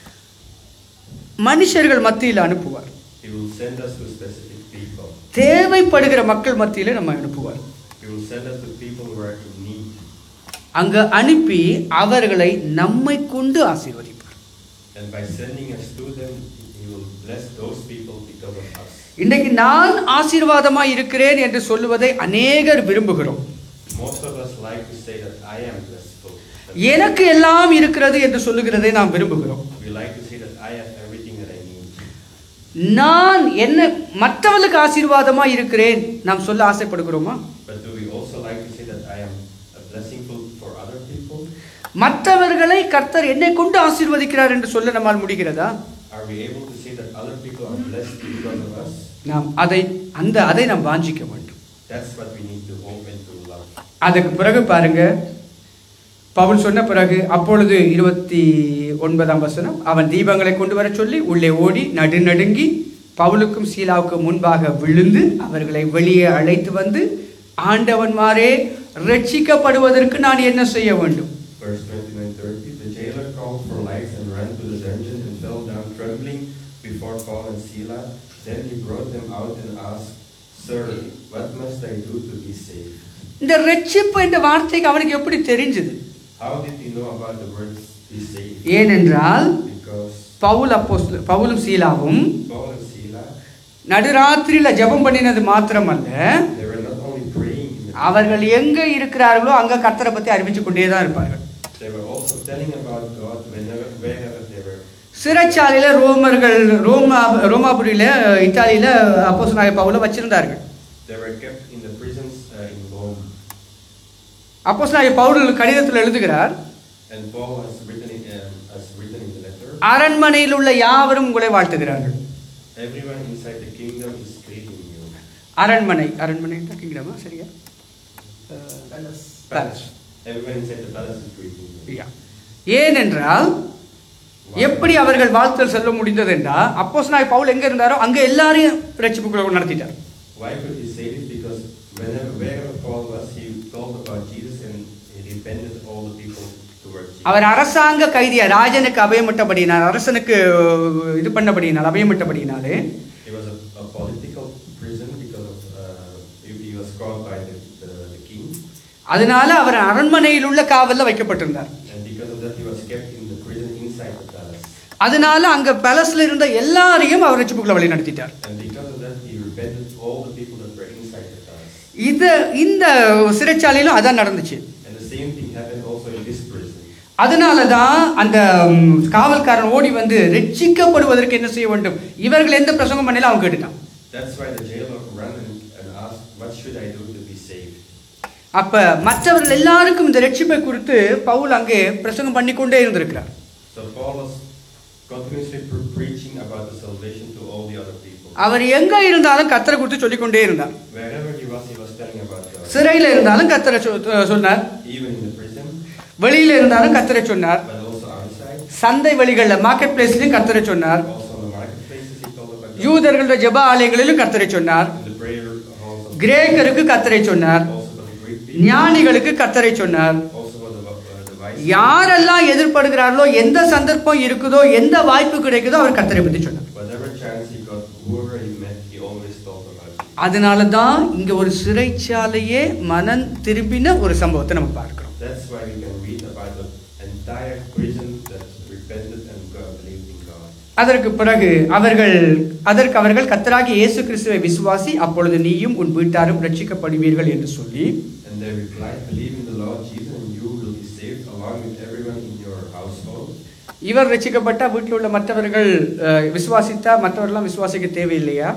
மனுஷர்கள் மத்தியில் அனுப்புவார் He will send us to specific people. தேவைப்படுகிற மக்கள் மத்தியில நம்ம அனுப்புவார் He will send us to people who are in need. அங்க அனுப்பி அவர்களை நம்மை கொண்டு ஆசீர்வதிப்பார் And by sending us to them, He will bless those people because of us. இன்றைக்கு நான் ஆசீர்வாதமாய் இருக்கிறேன் என்று சொல்லுவதை அநேகர் விரும்புகிறோம் Most of us like to say that I am blessful. That எனக்கு எல்லாம் இருக்கிறது என்று சொல்லுகிறதை நாம் விரும்புகிறோம் We like to say that I have everything that I need. நான் என்ன மற்றவர்களுக்கு ஆசீர்வாதமாய் இருக்கிறேன் நாம் சொல்ல ஆசைப்படுகிறோமா But do we also like to say that I am a blessing for, for other people? மற்றவர்களை கர்த்தர் என்னை கொண்டு ஆசீர்வதிக்கிறார் என்று சொல்ல நம்மால் முடிகிறதா Are we able to say that other people are blessed because of us? நாம் அதை அந்த அதை நாம் வாஞ்சிக்க வேண்டும் That's what we need to hope and to love. அதுக்கு பிறகு பாருங்க பவுல் சொன்ன பிறகு அப்பொழுது இருபத்தி ஒன்பதாம் வசனம் அவன் தீபங்களை கொண்டு வர சொல்லி உள்ளே ஓடி நடுநடுங்கி பவுலுக்கும் சீலாவுக்கும் முன்பாக விழுந்து அவர்களை வெளியே அழைத்து வந்து ஆண்டவன்மாரே ரட்சிக்கப்படுவதற்கு நான் என்ன செய்ய வேண்டும் Verse 29 30 The jailer called for lights and ran to the dungeon and fell down trembling before Paul and Silas. Then he brought them out and asked, Sir, what must I do to be saved? இந்த ரட்சிப்பு என்ற வார்த்தைக்கு அவனுக்கு எப்படி தெரிஞ்சது How did he know about the words be saved? ஏனென்றால் Because Pavul அப்போஸ்தல பவுலும் சீலாவும் Paul and Silas, நடுராத்திரியில ஜெபம் பண்ணினது மாத்திரமல்ல they were not only praying, in the அவர்கள் எங்க இருக்கிறார்களோ அங்க கர்த்தரை பத்தி அறிவிச்சு கொண்டே தான் இருப்பார்கள் they were also telling about God whenever, wherever they were. சிறைச்சாலையில ரோமர்கள் ரோமா ரோமாபுரியில இத்தாலியில அப்போஸ்தலனாகிய பவுல வச்சிருந்தார்கள் They were kept in the அப்போஸ்தலனாகிய பவுல் கடிதத்தில் எழுதுகிறார் And Paul has written, it, um, has written in the letter, அரண்மனையில் உள்ள யாவரும் உங்களை வாழ்த்துகிறார்கள் everyone inside the kingdom is greeting you. அரண்மனை அரண்மனை கிங்டமா சரியா Palace. Palace. Everyone inside the palace is greeting you. Yeah. ஏனென்றால் எப்படி அவர்கள் வாழ்த்தல் சொல்ல முடிந்தது என்றால் அப்போஸ் நான் பவுல் எங்க இருந்தாரோ அங்க எல்லாரையும் ரட்சிப்புக்குள்ள நடத்திட்டார் Why could he say this? Because whenever wherever Paul was, he talked about Jesus and he repented all the people towards Jesus. அவர் அரசாங்க கைதியா ராஜனுக்கு அபயமிட்டபடியினால் அரசனுக்கு இது பண்ணபடியினால் அபயமிட்டபடியினாலே He was a, a political prison because of uh, he, he was caught by the, the, the king, அதனால அவர் அரண்மனையில் உள்ள காவல்ல வைக்கப்பட்டிருந்தார் and because of that, he was kept in the prison inside the palace. அதனால அங்க பேலஸ்ல இருந்த எல்லாரையும் அவர் ரட்சிப்புக்குள்ள வழி நடத்திட்டார் And because of that, he repented all the people that were inside the palace. இது இந்த சிறைச்சாலையிலும் அதான் நடந்துச்சு And the same thing happened also in this prison. அதனால தான் அந்த ம், காவல்காரன் ஓடி வந்து ரட்சிக்கப்படுவதற்கு என்ன செய்ய வேண்டும் இவர்கள் எந்த பிரசங்கம் பண்ணல அவன் கேட்டுட்டான் That's why the jailer ran and, and asked, "What should I do to be saved?" அப்ப மற்றவர்கள் எல்லாருக்கும் இந்த ரட்சிப்பை குறித்து பவுல் அங்கே பிரசங்கம் பண்ணிக்கொண்டே இருந்திருக்கிறார் So Paul was continuously pre- preaching about the salvation to all the other people. அவர் எங்க இருந்தாலும் கத்தரை குறித்து சொல்லிக்கொண்டே இருந்தார் Wherever he was, he was telling about God. சிறையில இருந்தாலும் கத்தரை சொ- அஹ் சொன்னார் Even in the prison, வெளியில இருந்தாலும் கத்தரை சொன்னார் but also outside, சந்தை வழிகள்ல மார்க்கெட் பிளேஸ்லயும் கத்தரை சொன்னார் also in the marketplaces, he told about God. யூதர்களுடைய ஜெப ஆலயங்களிலும் கத்தரை சொன்னார் In the prayer halls of கிரேக்கருக்கு கத்தரை சொன்னார் also for the Greek people, ஞானிகளுக்கு கத்தரை சொன்னார் also for the, uh, the wise யாரெல்லாம் எதிர்படுகிறார்களோ எந்த சந்தர்ப்பம் இருக்குதோ எந்த வாய்ப்பு கிடைக்குதோ அவர் கத்தரை பத்தி சொன்னார் Whatever chance he got, whoever he met, he always talked about it. அதனால தான் இங்க ஒரு சிறைச்சாலையே மனம் திரும்பின ஒரு சம்பவத்தை நம்ம பார்க்கிறோம் That's why we can read about the entire prison that repented and God believed in God. அதற்கு பிறகு அவர்கள் அதற்கு அவர்கள் கத்தராகி இயேசு கிறிஸ்துவை விசுவாசி அப்பொழுது நீயும் உன் வீட்டாரும் ரட்சிக்கப்படுவீர்கள் என்று சொல்லி And they replied, Believe in the Lord Jesus, and you will be saved along with everyone in your household. இவர் ரட்சிக்கப்பட்டா வீட்டில் உள்ள மற்றவர்கள் அஹ், விசுவாசித்தா மற்றவர்கள்லாம் விசுவாசிக்க தேவையில்லையா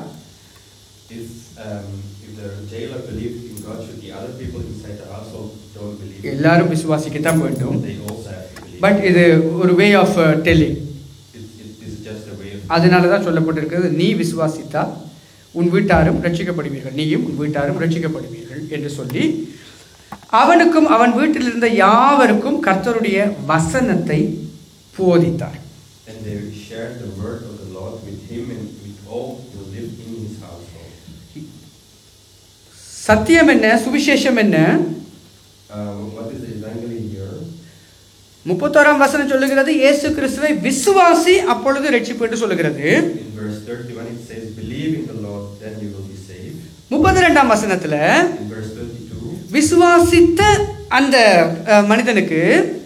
If um, if the jailer believed in God, should the other people inside the household don't believe? in எல்லாரும் விசுவாசிக்கத்தான் வேண்டும் God? They also have to believe. But இது ஒரு way of telling it, it is just a way of. அதனால தான் சொல்லப்பட்டிருக்கிறது நீ விசுவாசித்தா உன் வீட்டாரும் ரட்சிக்கப்படுவீர்கள் நீயும் உன் வீட்டாரும் ரட்சிக்கப்படுவீர்கள் என்று சொல்லி அவனுக்கும் அவன் வீட்டில் இருந்த யாவருக்கும் கர்த்தருடைய வசனத்தை போதித்தார் And they shared the word of the Lord with him and with all who lived in his household. சத்தியம் என்ன சுவிசேஷம் என்ன Uh, what is the evangelium here? முப்பத்தோராம் வசனம் சொல்லுகிறது இயேசு கிறிஸ்துவை விசுவாசி அப்பொழுது ரட்சிப்பு என்று சொல்லுகிறது In verse 31, it says, Believe in the Lord, then you will be saved. முப்பத்தி ரெண்டாம் வசனத்துல In verse 32, விசுவாசித்த அந்த அஹ், மனிதனுக்கு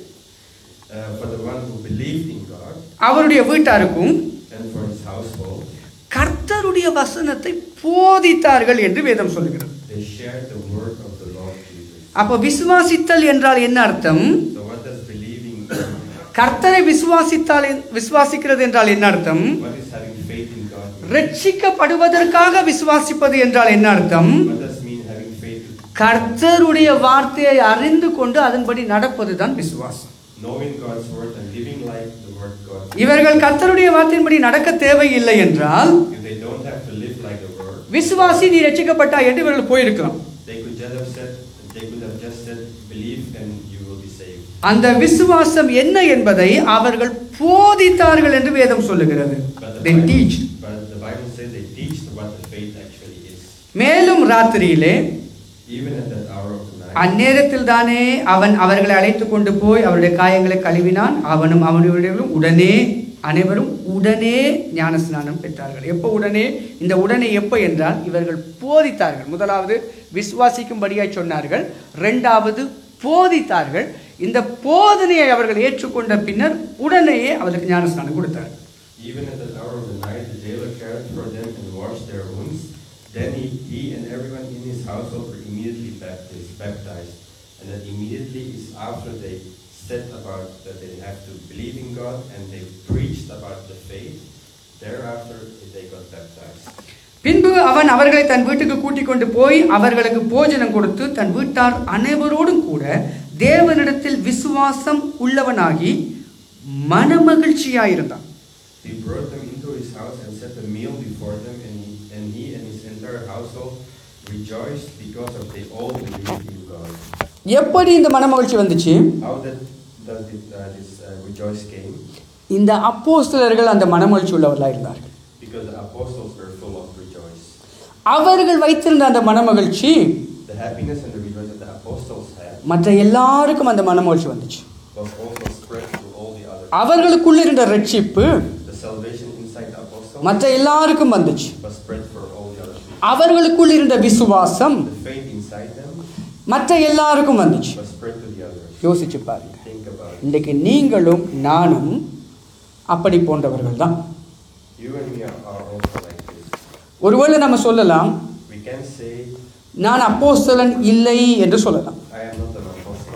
uh, for the one who believed in God அவருடைய வீட்டாருக்கும் and for his household, கர்த்தருடைய வசனத்தை போதித்தார்கள் என்று வேதம் சொல்லுகிறது they shared the word of the Lord Jesus. அப்ப விசுவாசித்தல் என்றால் என்ன அர்த்தம் So, what does believing கர்த்தரை விசுவாசித்தால் என்- விசுவாசிக்கிறது என்றால் என்ன அர்த்தம் What is having faith in God? mean? ரட்சிக்கப்படுவதற்காக விசுவாசிப்பது என்றால் என்ன அர்த்தம் What does mean having faith? கர்த்தருடைய வார்த்தையை அறிந்து கொண்டு அதன்படி நடப்பதுதான் விசுவாசம் Knowing God's word and living like the word God. இவர்கள் கர்த்தருடைய வார்த்தையின்படி நடக்க தேவையில்லை என்றால் If they don't have to live like the word, விசுவாசி நீ ரட்சிக்கப்பட்டா என்று இவர்கள் போயிருக்கலாம் they could just have said, they could have just said, believe and you will be saved. அந்த விசுவாசம் என்ன என்பதை அவர்கள் போதித்தார்கள் என்று வேதம் சொல்லுகிறது But the, They Bible, teach. but the Bible says they teach what the faith actually is. மேலும் ராத்திரியிலே Even at that hour of the night, அந்நேரத்தில் தானே அவன் அவர்களை அழைத்து கொண்டு போய் அவருடைய காயங்களை கழுவினான் அவனும் அவனுடையவர்களும் உடனே அனைவரும் உடனே ஞானஸ்நானம் பெற்றார்கள் எப்போ உடனே இந்த உடனே எப்போ என்றால் இவர்கள் போதித்தார்கள் முதலாவது விசுவாசிக்கும்படியாய் சொன்னார்கள் ரெண்டாவது போதித்தார்கள் இந்த போதனையை அவர்கள் ஏற்றுக்கொண்ட பின்னர் உடனேயே அவர்களுக்கு ஞானஸ்நானம் கொடுத்தார்கள் even at that hour of the night, the jailer cared for them and washed their wounds. Then he, he and everyone in his household were immediately baptized, baptized. And that immediately is after they said about that they have to believe in God and they preached about the faith. Thereafter, they got baptized. பின்பு அவன் அவர்களை தன் வீட்டுக்கு கூட்டிக் கொண்டு போய் அவர்களுக்கு போஜனம் கொடுத்து தன் வீட்டார் அனைவரோடும் கூட தேவனிடத்தில் விசுவாசம் உள்ளவனாகி மனமகிழ்ச்சியாயிருந்தான் He brought them into his house and set a meal before them, and he and, he and his entire household rejoiced because of they all believed in God. எப்படி இந்த மனமகிழ்ச்சி வந்துச்சு How that does it, uh, this uh, rejoice came? இந்த அப்போஸ்தலர்கள் அந்த மனமகிழ்ச்சி உள்ளவர்களாக இருந்தார்கள் Because the apostles were full of rejoice. அவர்கள் வைத்திருந்த அந்த மனமகிழ்ச்சி The happiness and the rejoice that the apostles had மற்ற எல்லாருக்கும் அந்த மனமகிழ்ச்சி வந்துச்சு was also spread to all the others. அவர்களுக்குள்ள இருந்த ரட்சிப்பு The salvation inside the apostles மற்ற எல்லாருக்கும் வந்துச்சு was spread for all the other people. அவர்களுக்குள் இருந்த விசுவாசம் The faith inside them மற்ற எல்லாருக்கும் வந்துச்சு was spread to the others. யோசிச்சு பாருங்க Think about it. இன்றைக்கு நீங்களும் நானும் அப்படி போன்றவர்கள் தான் You and me are, are also like this. ஒருவேளை நம்ம சொல்லலாம் We can say, நான் அப்போஸ்தலன் இல்லை என்று சொல்லலாம் I am not an apostle.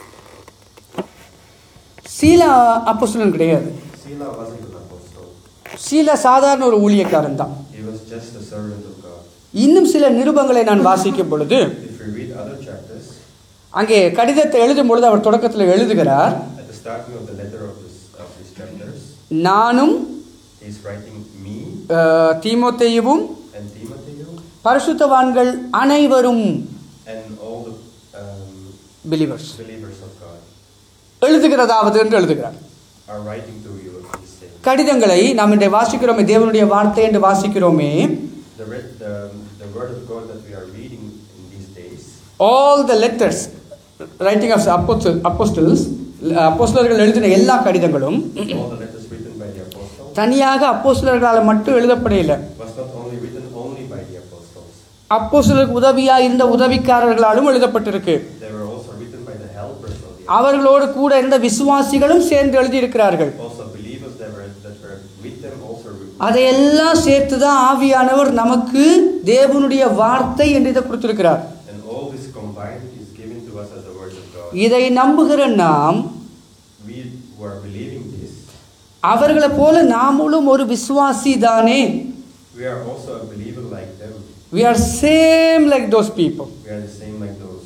சீலா அப்போஸ்தலன் கிடையாது Sila wasn't an apostle. சீலா சாதாரண ஒரு ஊழியக்காரன் தான் He was just a servant of God. இன்னும் சில நிருபங்களை நான் வாசிக்கும் பொழுது If we read other chapters, அங்கே கடிதத்தை எழுதும் பொழுது அவர் தொடக்கத்தில் எழுதுகிறார் at the starting of the letter of this of these chapters, நானும் he's writing me ah, தீமோத்தேயுவும் and Timothy பரிசுத்தவான்கள் அனைவரும் and all the um, believers believers of God எழுதுகிறதாவது என்று எழுதுகிறார் are writing to you. He's saying கடிதங்களை நாம் இன்றை வாசிக்கிறோமே தேவனுடைய வார்த்தை என்று வாசிக்கிறோமே the, read, the the word of God that we are reading in these days. All the letters writing of apostles அப்போஸ்தலர்கள் எழுதின எல்லா கடிதங்களும் All the letters written by the apostles தனியாக அப்போஸ்தலர்களால் மட்டும் எழுதப்படையில்லை was not only written only by the apostles. அப்போஸ்தலருக்கு உதவியாக இருந்த உதவிக்காரர்களாலும் எழுதப்பட்டிருக்கு They were also written by the helpers of the அவர்களோடு கூட இருந்த விசுவாசிகளும் சேர்ந்து எழுதியிருக்கிறார்கள் also believers that were that were with them also written. அதையெல்லாம் சேர்த்து தான் ஆவியானவர் நமக்கு தேவனுடைய வார்த்தை என்று இதை கொடுத்திருக்கிறார் And all this combined is given to us as the word of God. இதை நம்புகிற நாம் We who are believing this, அவர்களைப் போல நாமளும் ஒரு விசுவாசி தானே we are also a believer like them. we are same like those people We are the same like those.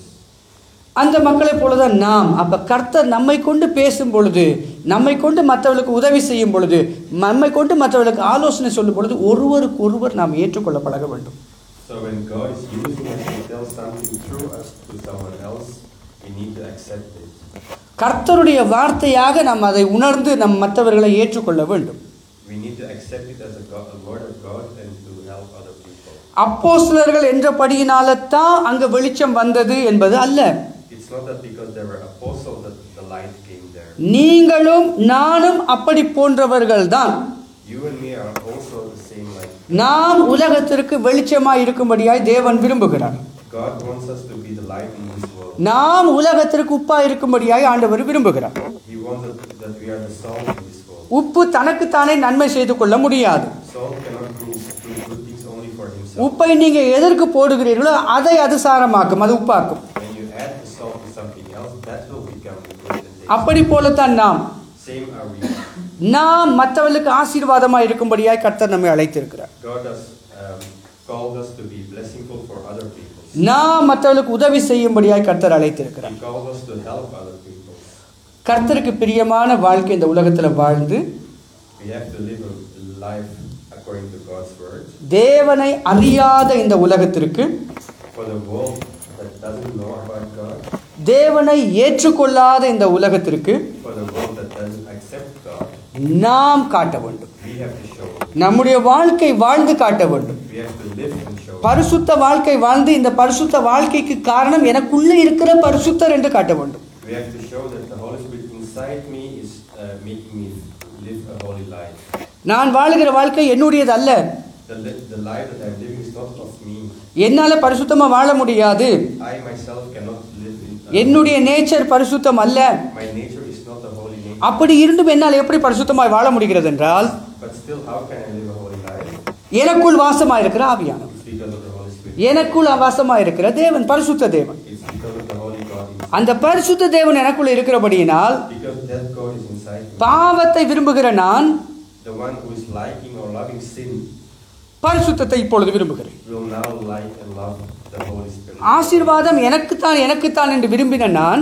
அந்த மக்களைப் போல தான் நாம் அப்ப கர்த்தர் நம்மை கொண்டு பேசும் பொழுது நம்மை கொண்டு மற்றவர்களுக்கு உதவி செய்யும் பொழுது நம்மை கொண்டு மற்றவர்களுக்கு ஆலோசனை சொல்லும் பொழுது ஒருவருக்கு ஒருவர் நாம் ஏற்றுக்கொள்ள பழக வேண்டும் So when God is using us to tell something through us to someone else, we need to accept it. கர்த்தருடைய வார்த்தையாக நாம் அதை உணர்ந்து நம் மற்றவர்களை ஏற்றுக்கொள்ள வேண்டும் We need to accept it as a, God, a word of God and to help other people. அப்போஸ்தலர்கள் என்றபடியினால தான் அங்க வெளிச்சம் வந்தது என்பது அல்ல It's not that because there were apostles that the light came there. நீங்களும் நானும் அப்படி போன்றவர்கள் தான் You and me are also the same like நாம் உலகத்திற்கு வெளிச்சமாய் இருக்கும்படியாய் தேவன் விரும்புகிறார் God wants us to be the light in this world. நாம் உலகத்திற்கு உப்பாய் இருக்கும்படியாய் ஆண்டவர் விரும்புகிறார் He wants that, that we are the salt in this world. உப்பு தனக்குத்தானே நன்மை செய்து கொள்ள முடியாது Salt cannot do, do good things only for himself. உப்பை நீங்க எதற்கு போடுகிறீர்களோ அதை அது சாரமாக்கும் அது உப்பாக்கும் When you add the salt to something else, that will become good and taste. அப்படி போலத்தான் நாம் Same are we. நாம் மற்றவர்களுக்கு ஆசீர்வாதமாய் இருக்கும்படியாய் கர்த்தர் நம்மை அழைத்திருக்கிறார் God has um, called us to be blessingful for other people. நாம் மற்றவர்களுக்கு உதவி செய்யும்படியாய் கர்த்தர் அழைத்திருக்கிறார் He called us to help other people. கர்த்தருக்கு பிரியமான வாழ்க்கை இந்த உலகத்தில் வாழ்ந்து We have to live a life according to God's word. தேவனை அறியாத இந்த உலகத்திற்கு For the world that doesn't know about God, தேவனை ஏற்றுக்கொள்ளாத இந்த உலகத்திற்கு for the world that doesn't accept God, நாம் காட்ட வேண்டும் we have to show. நம்முடைய வாழ்க்கை வாழ்ந்து காட்ட வேண்டும் We have to live and show. பரிசுத்த வாழ்க்கை வாழ்ந்து இந்த பரிசுத்த வாழ்க்கைக்கு காரணம் எனக்குள்ளே இருக்கிற பரிசுத்தர் என்று காட்ட வேண்டும் We have to show that the Holy Spirit inside me is uh, making me live a holy life. நான் வாழுகிற வாழ்க்கை என்னுடையது அல்ல The, li- the life that I'm living is not of me. என்னால பரிசுத்தமா வாழ முடியாது I myself cannot live in. uh, என்னுடைய நேச்சர் பரிசுத்தம் அல்ல My nature is not a holy nature. அப்படி இருந்தும் என்னால் எப்படி பரிசுத்தமாய் வாழ முடிகிறது என்றால் But still, how can I live a holy life? எனக்குள் வாசமா இருக்கிற ஆவியானவர் It's because of the Holy Spirit. எனக்குள் வாசமா இருக்கிற தேவன் பரிசுத்த தேவன் It's because of the Holy God inside. அந்த பரிசுத்த தேவன் எனக்குள் இருக்கிறபடியினால் Because that God is inside me. பாவத்தை விரும்புகிற நான் The one who is liking or loving sin பரிசுத்தத்தை இப்பொழுது விரும்புகிறேன் will now like and love the Holy Spirit. ஆசீர்வாதம் எனக்குத்தான் எனக்குத்தான் என்று விரும்பின நான்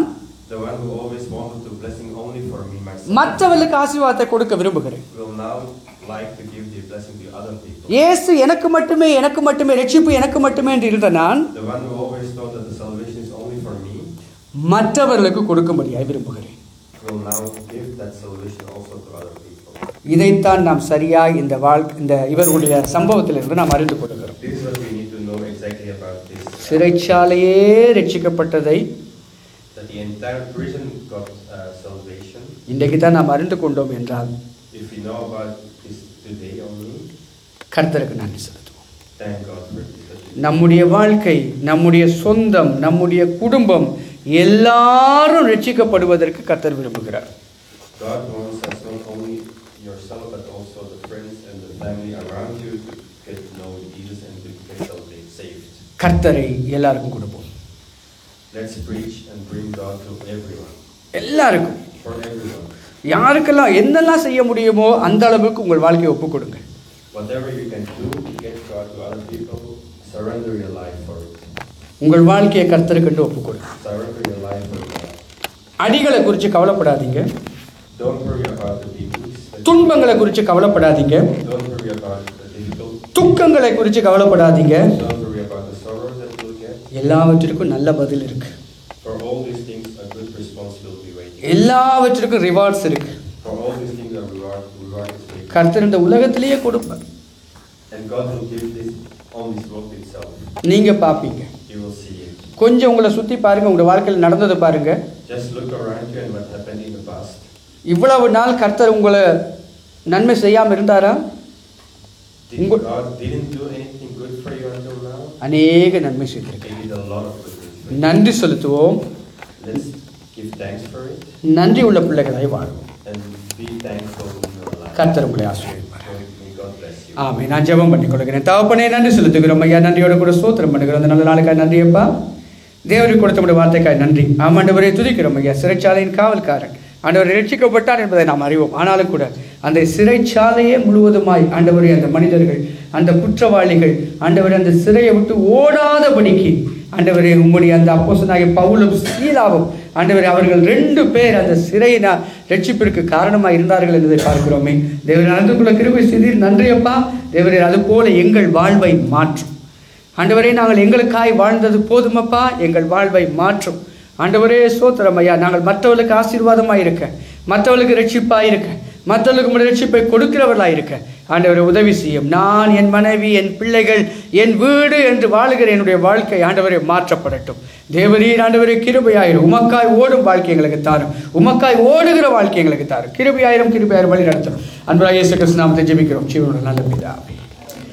The one who always wanted the blessing only for me, myself, மற்றவர்களுக்கு ஆசீர்வாதத்தை கொடுக்க விரும்புகிறேன் will now like to give the blessing to other people. இயேசு எனக்கு மட்டுமே எனக்கு மட்டுமே ரட்சிப்பு எனக்கு மட்டுமே என்று இருந்த நான் The one who always thought that the salvation is only for me மற்றவர்களுக்கு கொடுக்கும்படியாய் விரும்புகிறேன் will now give that salvation also to other people. இதைத்தான் நாம் சரியாய் இந்த வாழ் இந்த இவருடைய சம்பவத்திலிருந்து நாம் அறிந்து கொள்கிறோம் This is what we need to know exactly about this. சிறைச்சாலையே ரட்சிக்கப்பட்டதை That the entire prison got uh, salvation. இன்றைக்கு தான் நாம் அறிந்து கொண்டோம் என்றால் If we know about this today only, கர்த்தருக்கு நன்றி செலுத்துவோம் thank God for this. That we- நம்முடைய வாழ்க்கை நம்முடைய சொந்தம் நம்முடைய குடும்பம் எல்லாரும் ரட்சிக்கப்படுவதற்கு கர்த்தர் விரும்புகிறார் God wants us not only yourself, but also the friends and the family around you to get to know Jesus and to get salvation, saved. கர்த்தரை எல்லாருக்கும் கொடுப்போம் Let's preach and bring God to everyone. எல்லாருக்கும் For everyone. யாருக்கெல்லாம் என்னெல்லாம் செய்ய முடியுமோ அந்த அளவுக்கு உங்கள் வாழ்க்கையை ஒப்புக் கொடுங்க Whatever you can do to get God to other people, surrender your life for it. உங்கள் வாழ்க்கையை கர்த்தருக்கென்று ஒப்புக் கொடுங்க Surrender your life for God. அடிகளை குறித்து கவலைப்படாதீங்க Don't worry about the beatings. துன்பங்களை குறித்து கவலைப்படாதீங்க Don't worry about the difficult. துக்கங்களை குறித்து கவலைப்படாதீங்க Don't worry about the sorrows that you'll get. எல்லாவற்றிற்கும் நல்ல பதில் இருக்கு For all these things, a good response will be waiting. எல்லாவற்றிற்கும் ரிவார்ட்ஸ் இருக்கு For all these things, a reward, reward is waiting. கர்த்தர் இந்த உலகத்திலேயே கொடுப்பார் And God will give this on this world itself. நீங்க பார்ப்பீங்க You will see it. கொஞ்சம் உங்களை சுத்தி பாருங்க உங்க வாழ்க்கையில் நடந்ததை பாருங்க Just look around you and what happened in the past. இவ்வளவு நாள் கர்த்தர் உங்களை நன்மை செய்யாம இருந்தாரா Did Ungo- God didn't do anything good for you until now? அநேக நன்மை செய்திருக்கு He did a lot of good things for you. நன்றி செலுத்துவோம் Let's give thanks for it நன்றி உள்ள பிள்ளைகளாய் வாழ்வோம் and be thankful in your life. கர்த்தர் உங்களை ஆசீர்வதிப்பார் May God bless you. ஆமே நான் ஜெபம் பண்ணி கொள்கிறேன் தகப்பனே நன்றி செலுத்துகிறோம் ஐயா நன்றியோட கூட ஸ்தோத்திரம் பண்ணுகிறோம் அந்த நல்ல நாளுக்காய் நன்றியப்பா தேவருக்கு கொடுத்த நம்முடைய வார்த்தைக்காய் நன்றி ஆமாண்டவரை துதிக்கிறோம் ஐயா சிறைச்சாலையின் காவல்காரன் ஆண்டவர் ரட்சிக்கப்பட்டார் என்பதை நாம் அறிவோம் ஆனாலும் கூட அந்த சிறைச்சாலையே முழுவதுமாய் ஆண்டவரே அந்த மனிதர்கள் அந்த குற்றவாளிகள் ஆண்டவரே அந்த சிறையை விட்டு ஓடாதபடிக்கு ஆண்டவரே உம்முடைய அந்த அப்போசனாகிய பவுலும் சீலாவும் ஆண்டவரே அவர்கள் ரெண்டு பேர் அந்த சிறையினா ரட்சிப்பிற்கு காரணமாக இருந்தார்கள் என்பதை பார்க்கிறோமே தேவரே நடந்துக்குள்ள கிருபை செய்தீர் நன்றியப்பா தேவரே அது போல எங்கள் வாழ்வை மாற்றும் ஆண்டவரே நாங்கள் எங்களுக்காய் வாழ்ந்தது போதுமப்பா எங்கள் வாழ்வை மாற்றும் ஆண்டவரே சோத்திரம் ஐயா நாங்கள் மற்றவர்களுக்கு ஆசீர்வாதமாக இருக்க மற்றவர்களுக்கு ரட்சிப்பாக இருக்க மற்றவர்களுக்கு உங்களுடைய ரட்சிப்பை கொடுக்கிறவர்களாக இருக்க ஆண்டவரை உதவி செய்யும் நான் என் மனைவி என் பிள்ளைகள் என் வீடு என்று வாழுகிற என்னுடைய வாழ்க்கை ஆண்டவரை மாற்றப்படட்டும் தேவரீர் ஆண்டவரே கிருபையாயிரும் உமக்காய் ஓடும் வாழ்க்கை எங்களுக்கு தாரும் உமக்காய் ஓடுகிற வாழ்க்கை எங்களுக்கு தாரும் கிருபையாயிரம் கிருபையாயிரம் வழி நடத்தும் அன்பராக இயேசு கிறிஸ்து நாமத்தை ஜெபிக்கிறோம் ஜீவனோட நல்ல பிதாவே